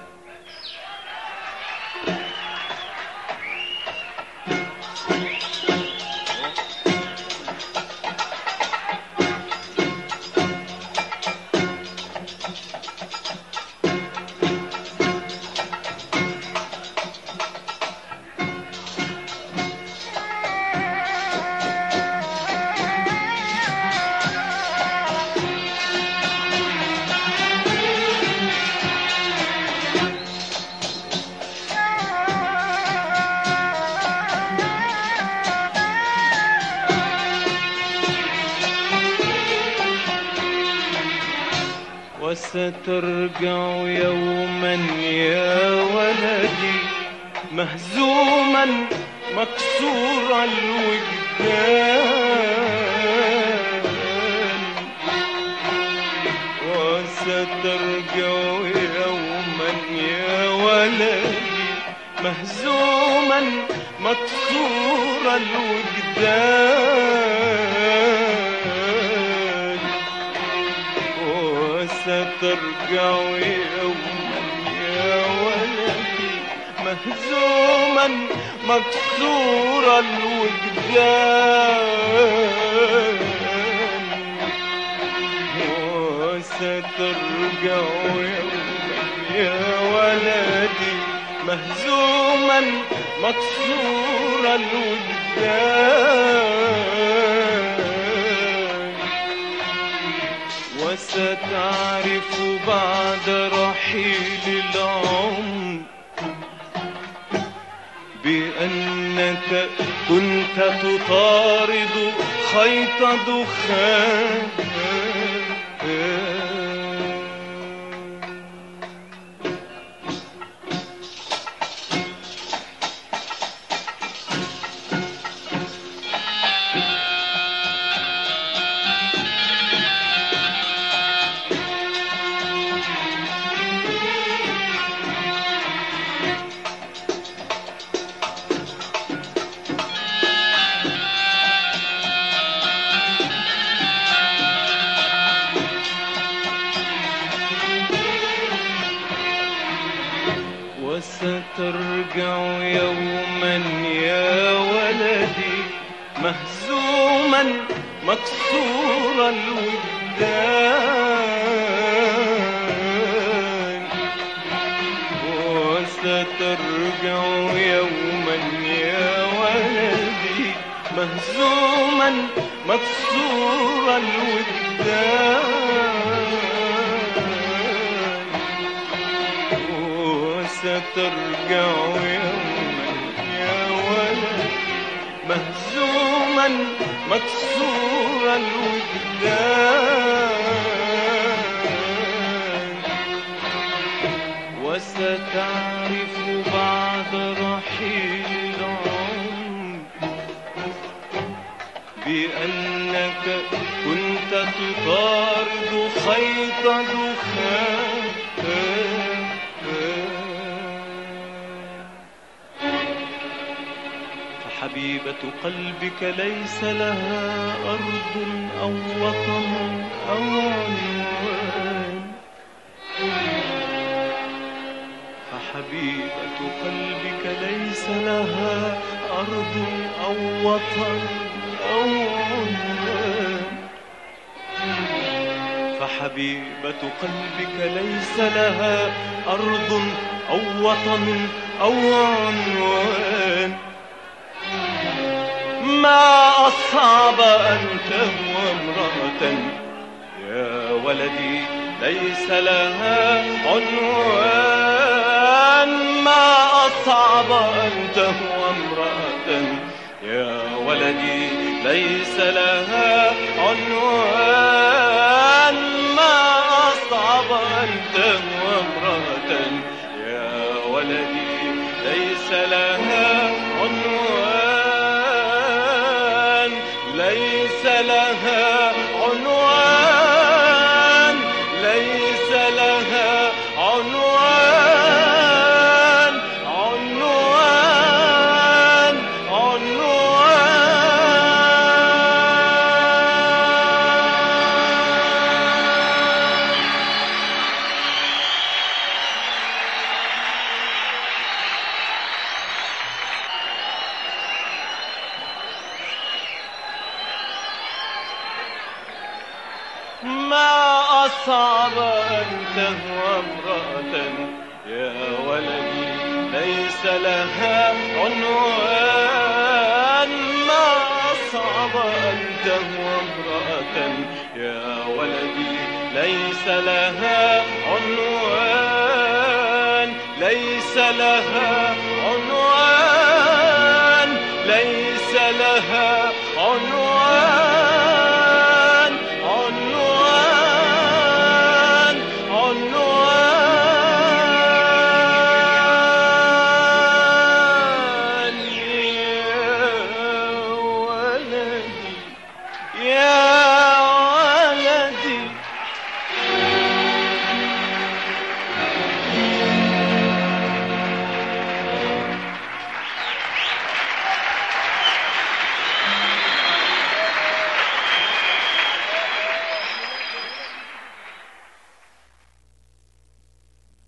وسترجع يوما يا ولدي مهزوما مكسور الوجدان وسترجع يوما يا ولدي مهزوما مكسور الوجدان وسترجع يوما يا ولدي مهزوما مكسور الوجدان وسترجع يوما يا ولدي مهزوما مكسور الوجدان وستعرف بعد رحيل العمر بأنك كنت تطارد خيط دخان ترجع يوما يا ولدي مهزوما مكسور الودان وسترجع يوما يا ولدي مهزوما مكسور الودان وسترجع يوما يا ولد مهزوما مكسور الوجدان وستعرف بعد رحيل العمر بأنك كنت تطارد خيط دخان فحبيبة قلبك ليس لها أرض أو وطن أو عنوان فحبيبة قلبك ليس لها أرض أو وطن أو عنوان فحبيبة قلبك ليس لها أرض أو وطن أو عنوان ما أصعب أن تهوى امرأة يا ولدي ليس لها عنوان ما أصعب أن تهوى امرأة يا ولدي ليس لها عنوان ما أصعب أن تهوى امرأة يا ولدي ليس لها عنوان ليس لها عنوان ليس لها عنوان عنوان عنوان ما أصعب أن تهوى امرأة يا ولدي ليس لها عنوان ما أصعب أن تهوى امرأة يا ولدي ليس لها عنوان ليس لها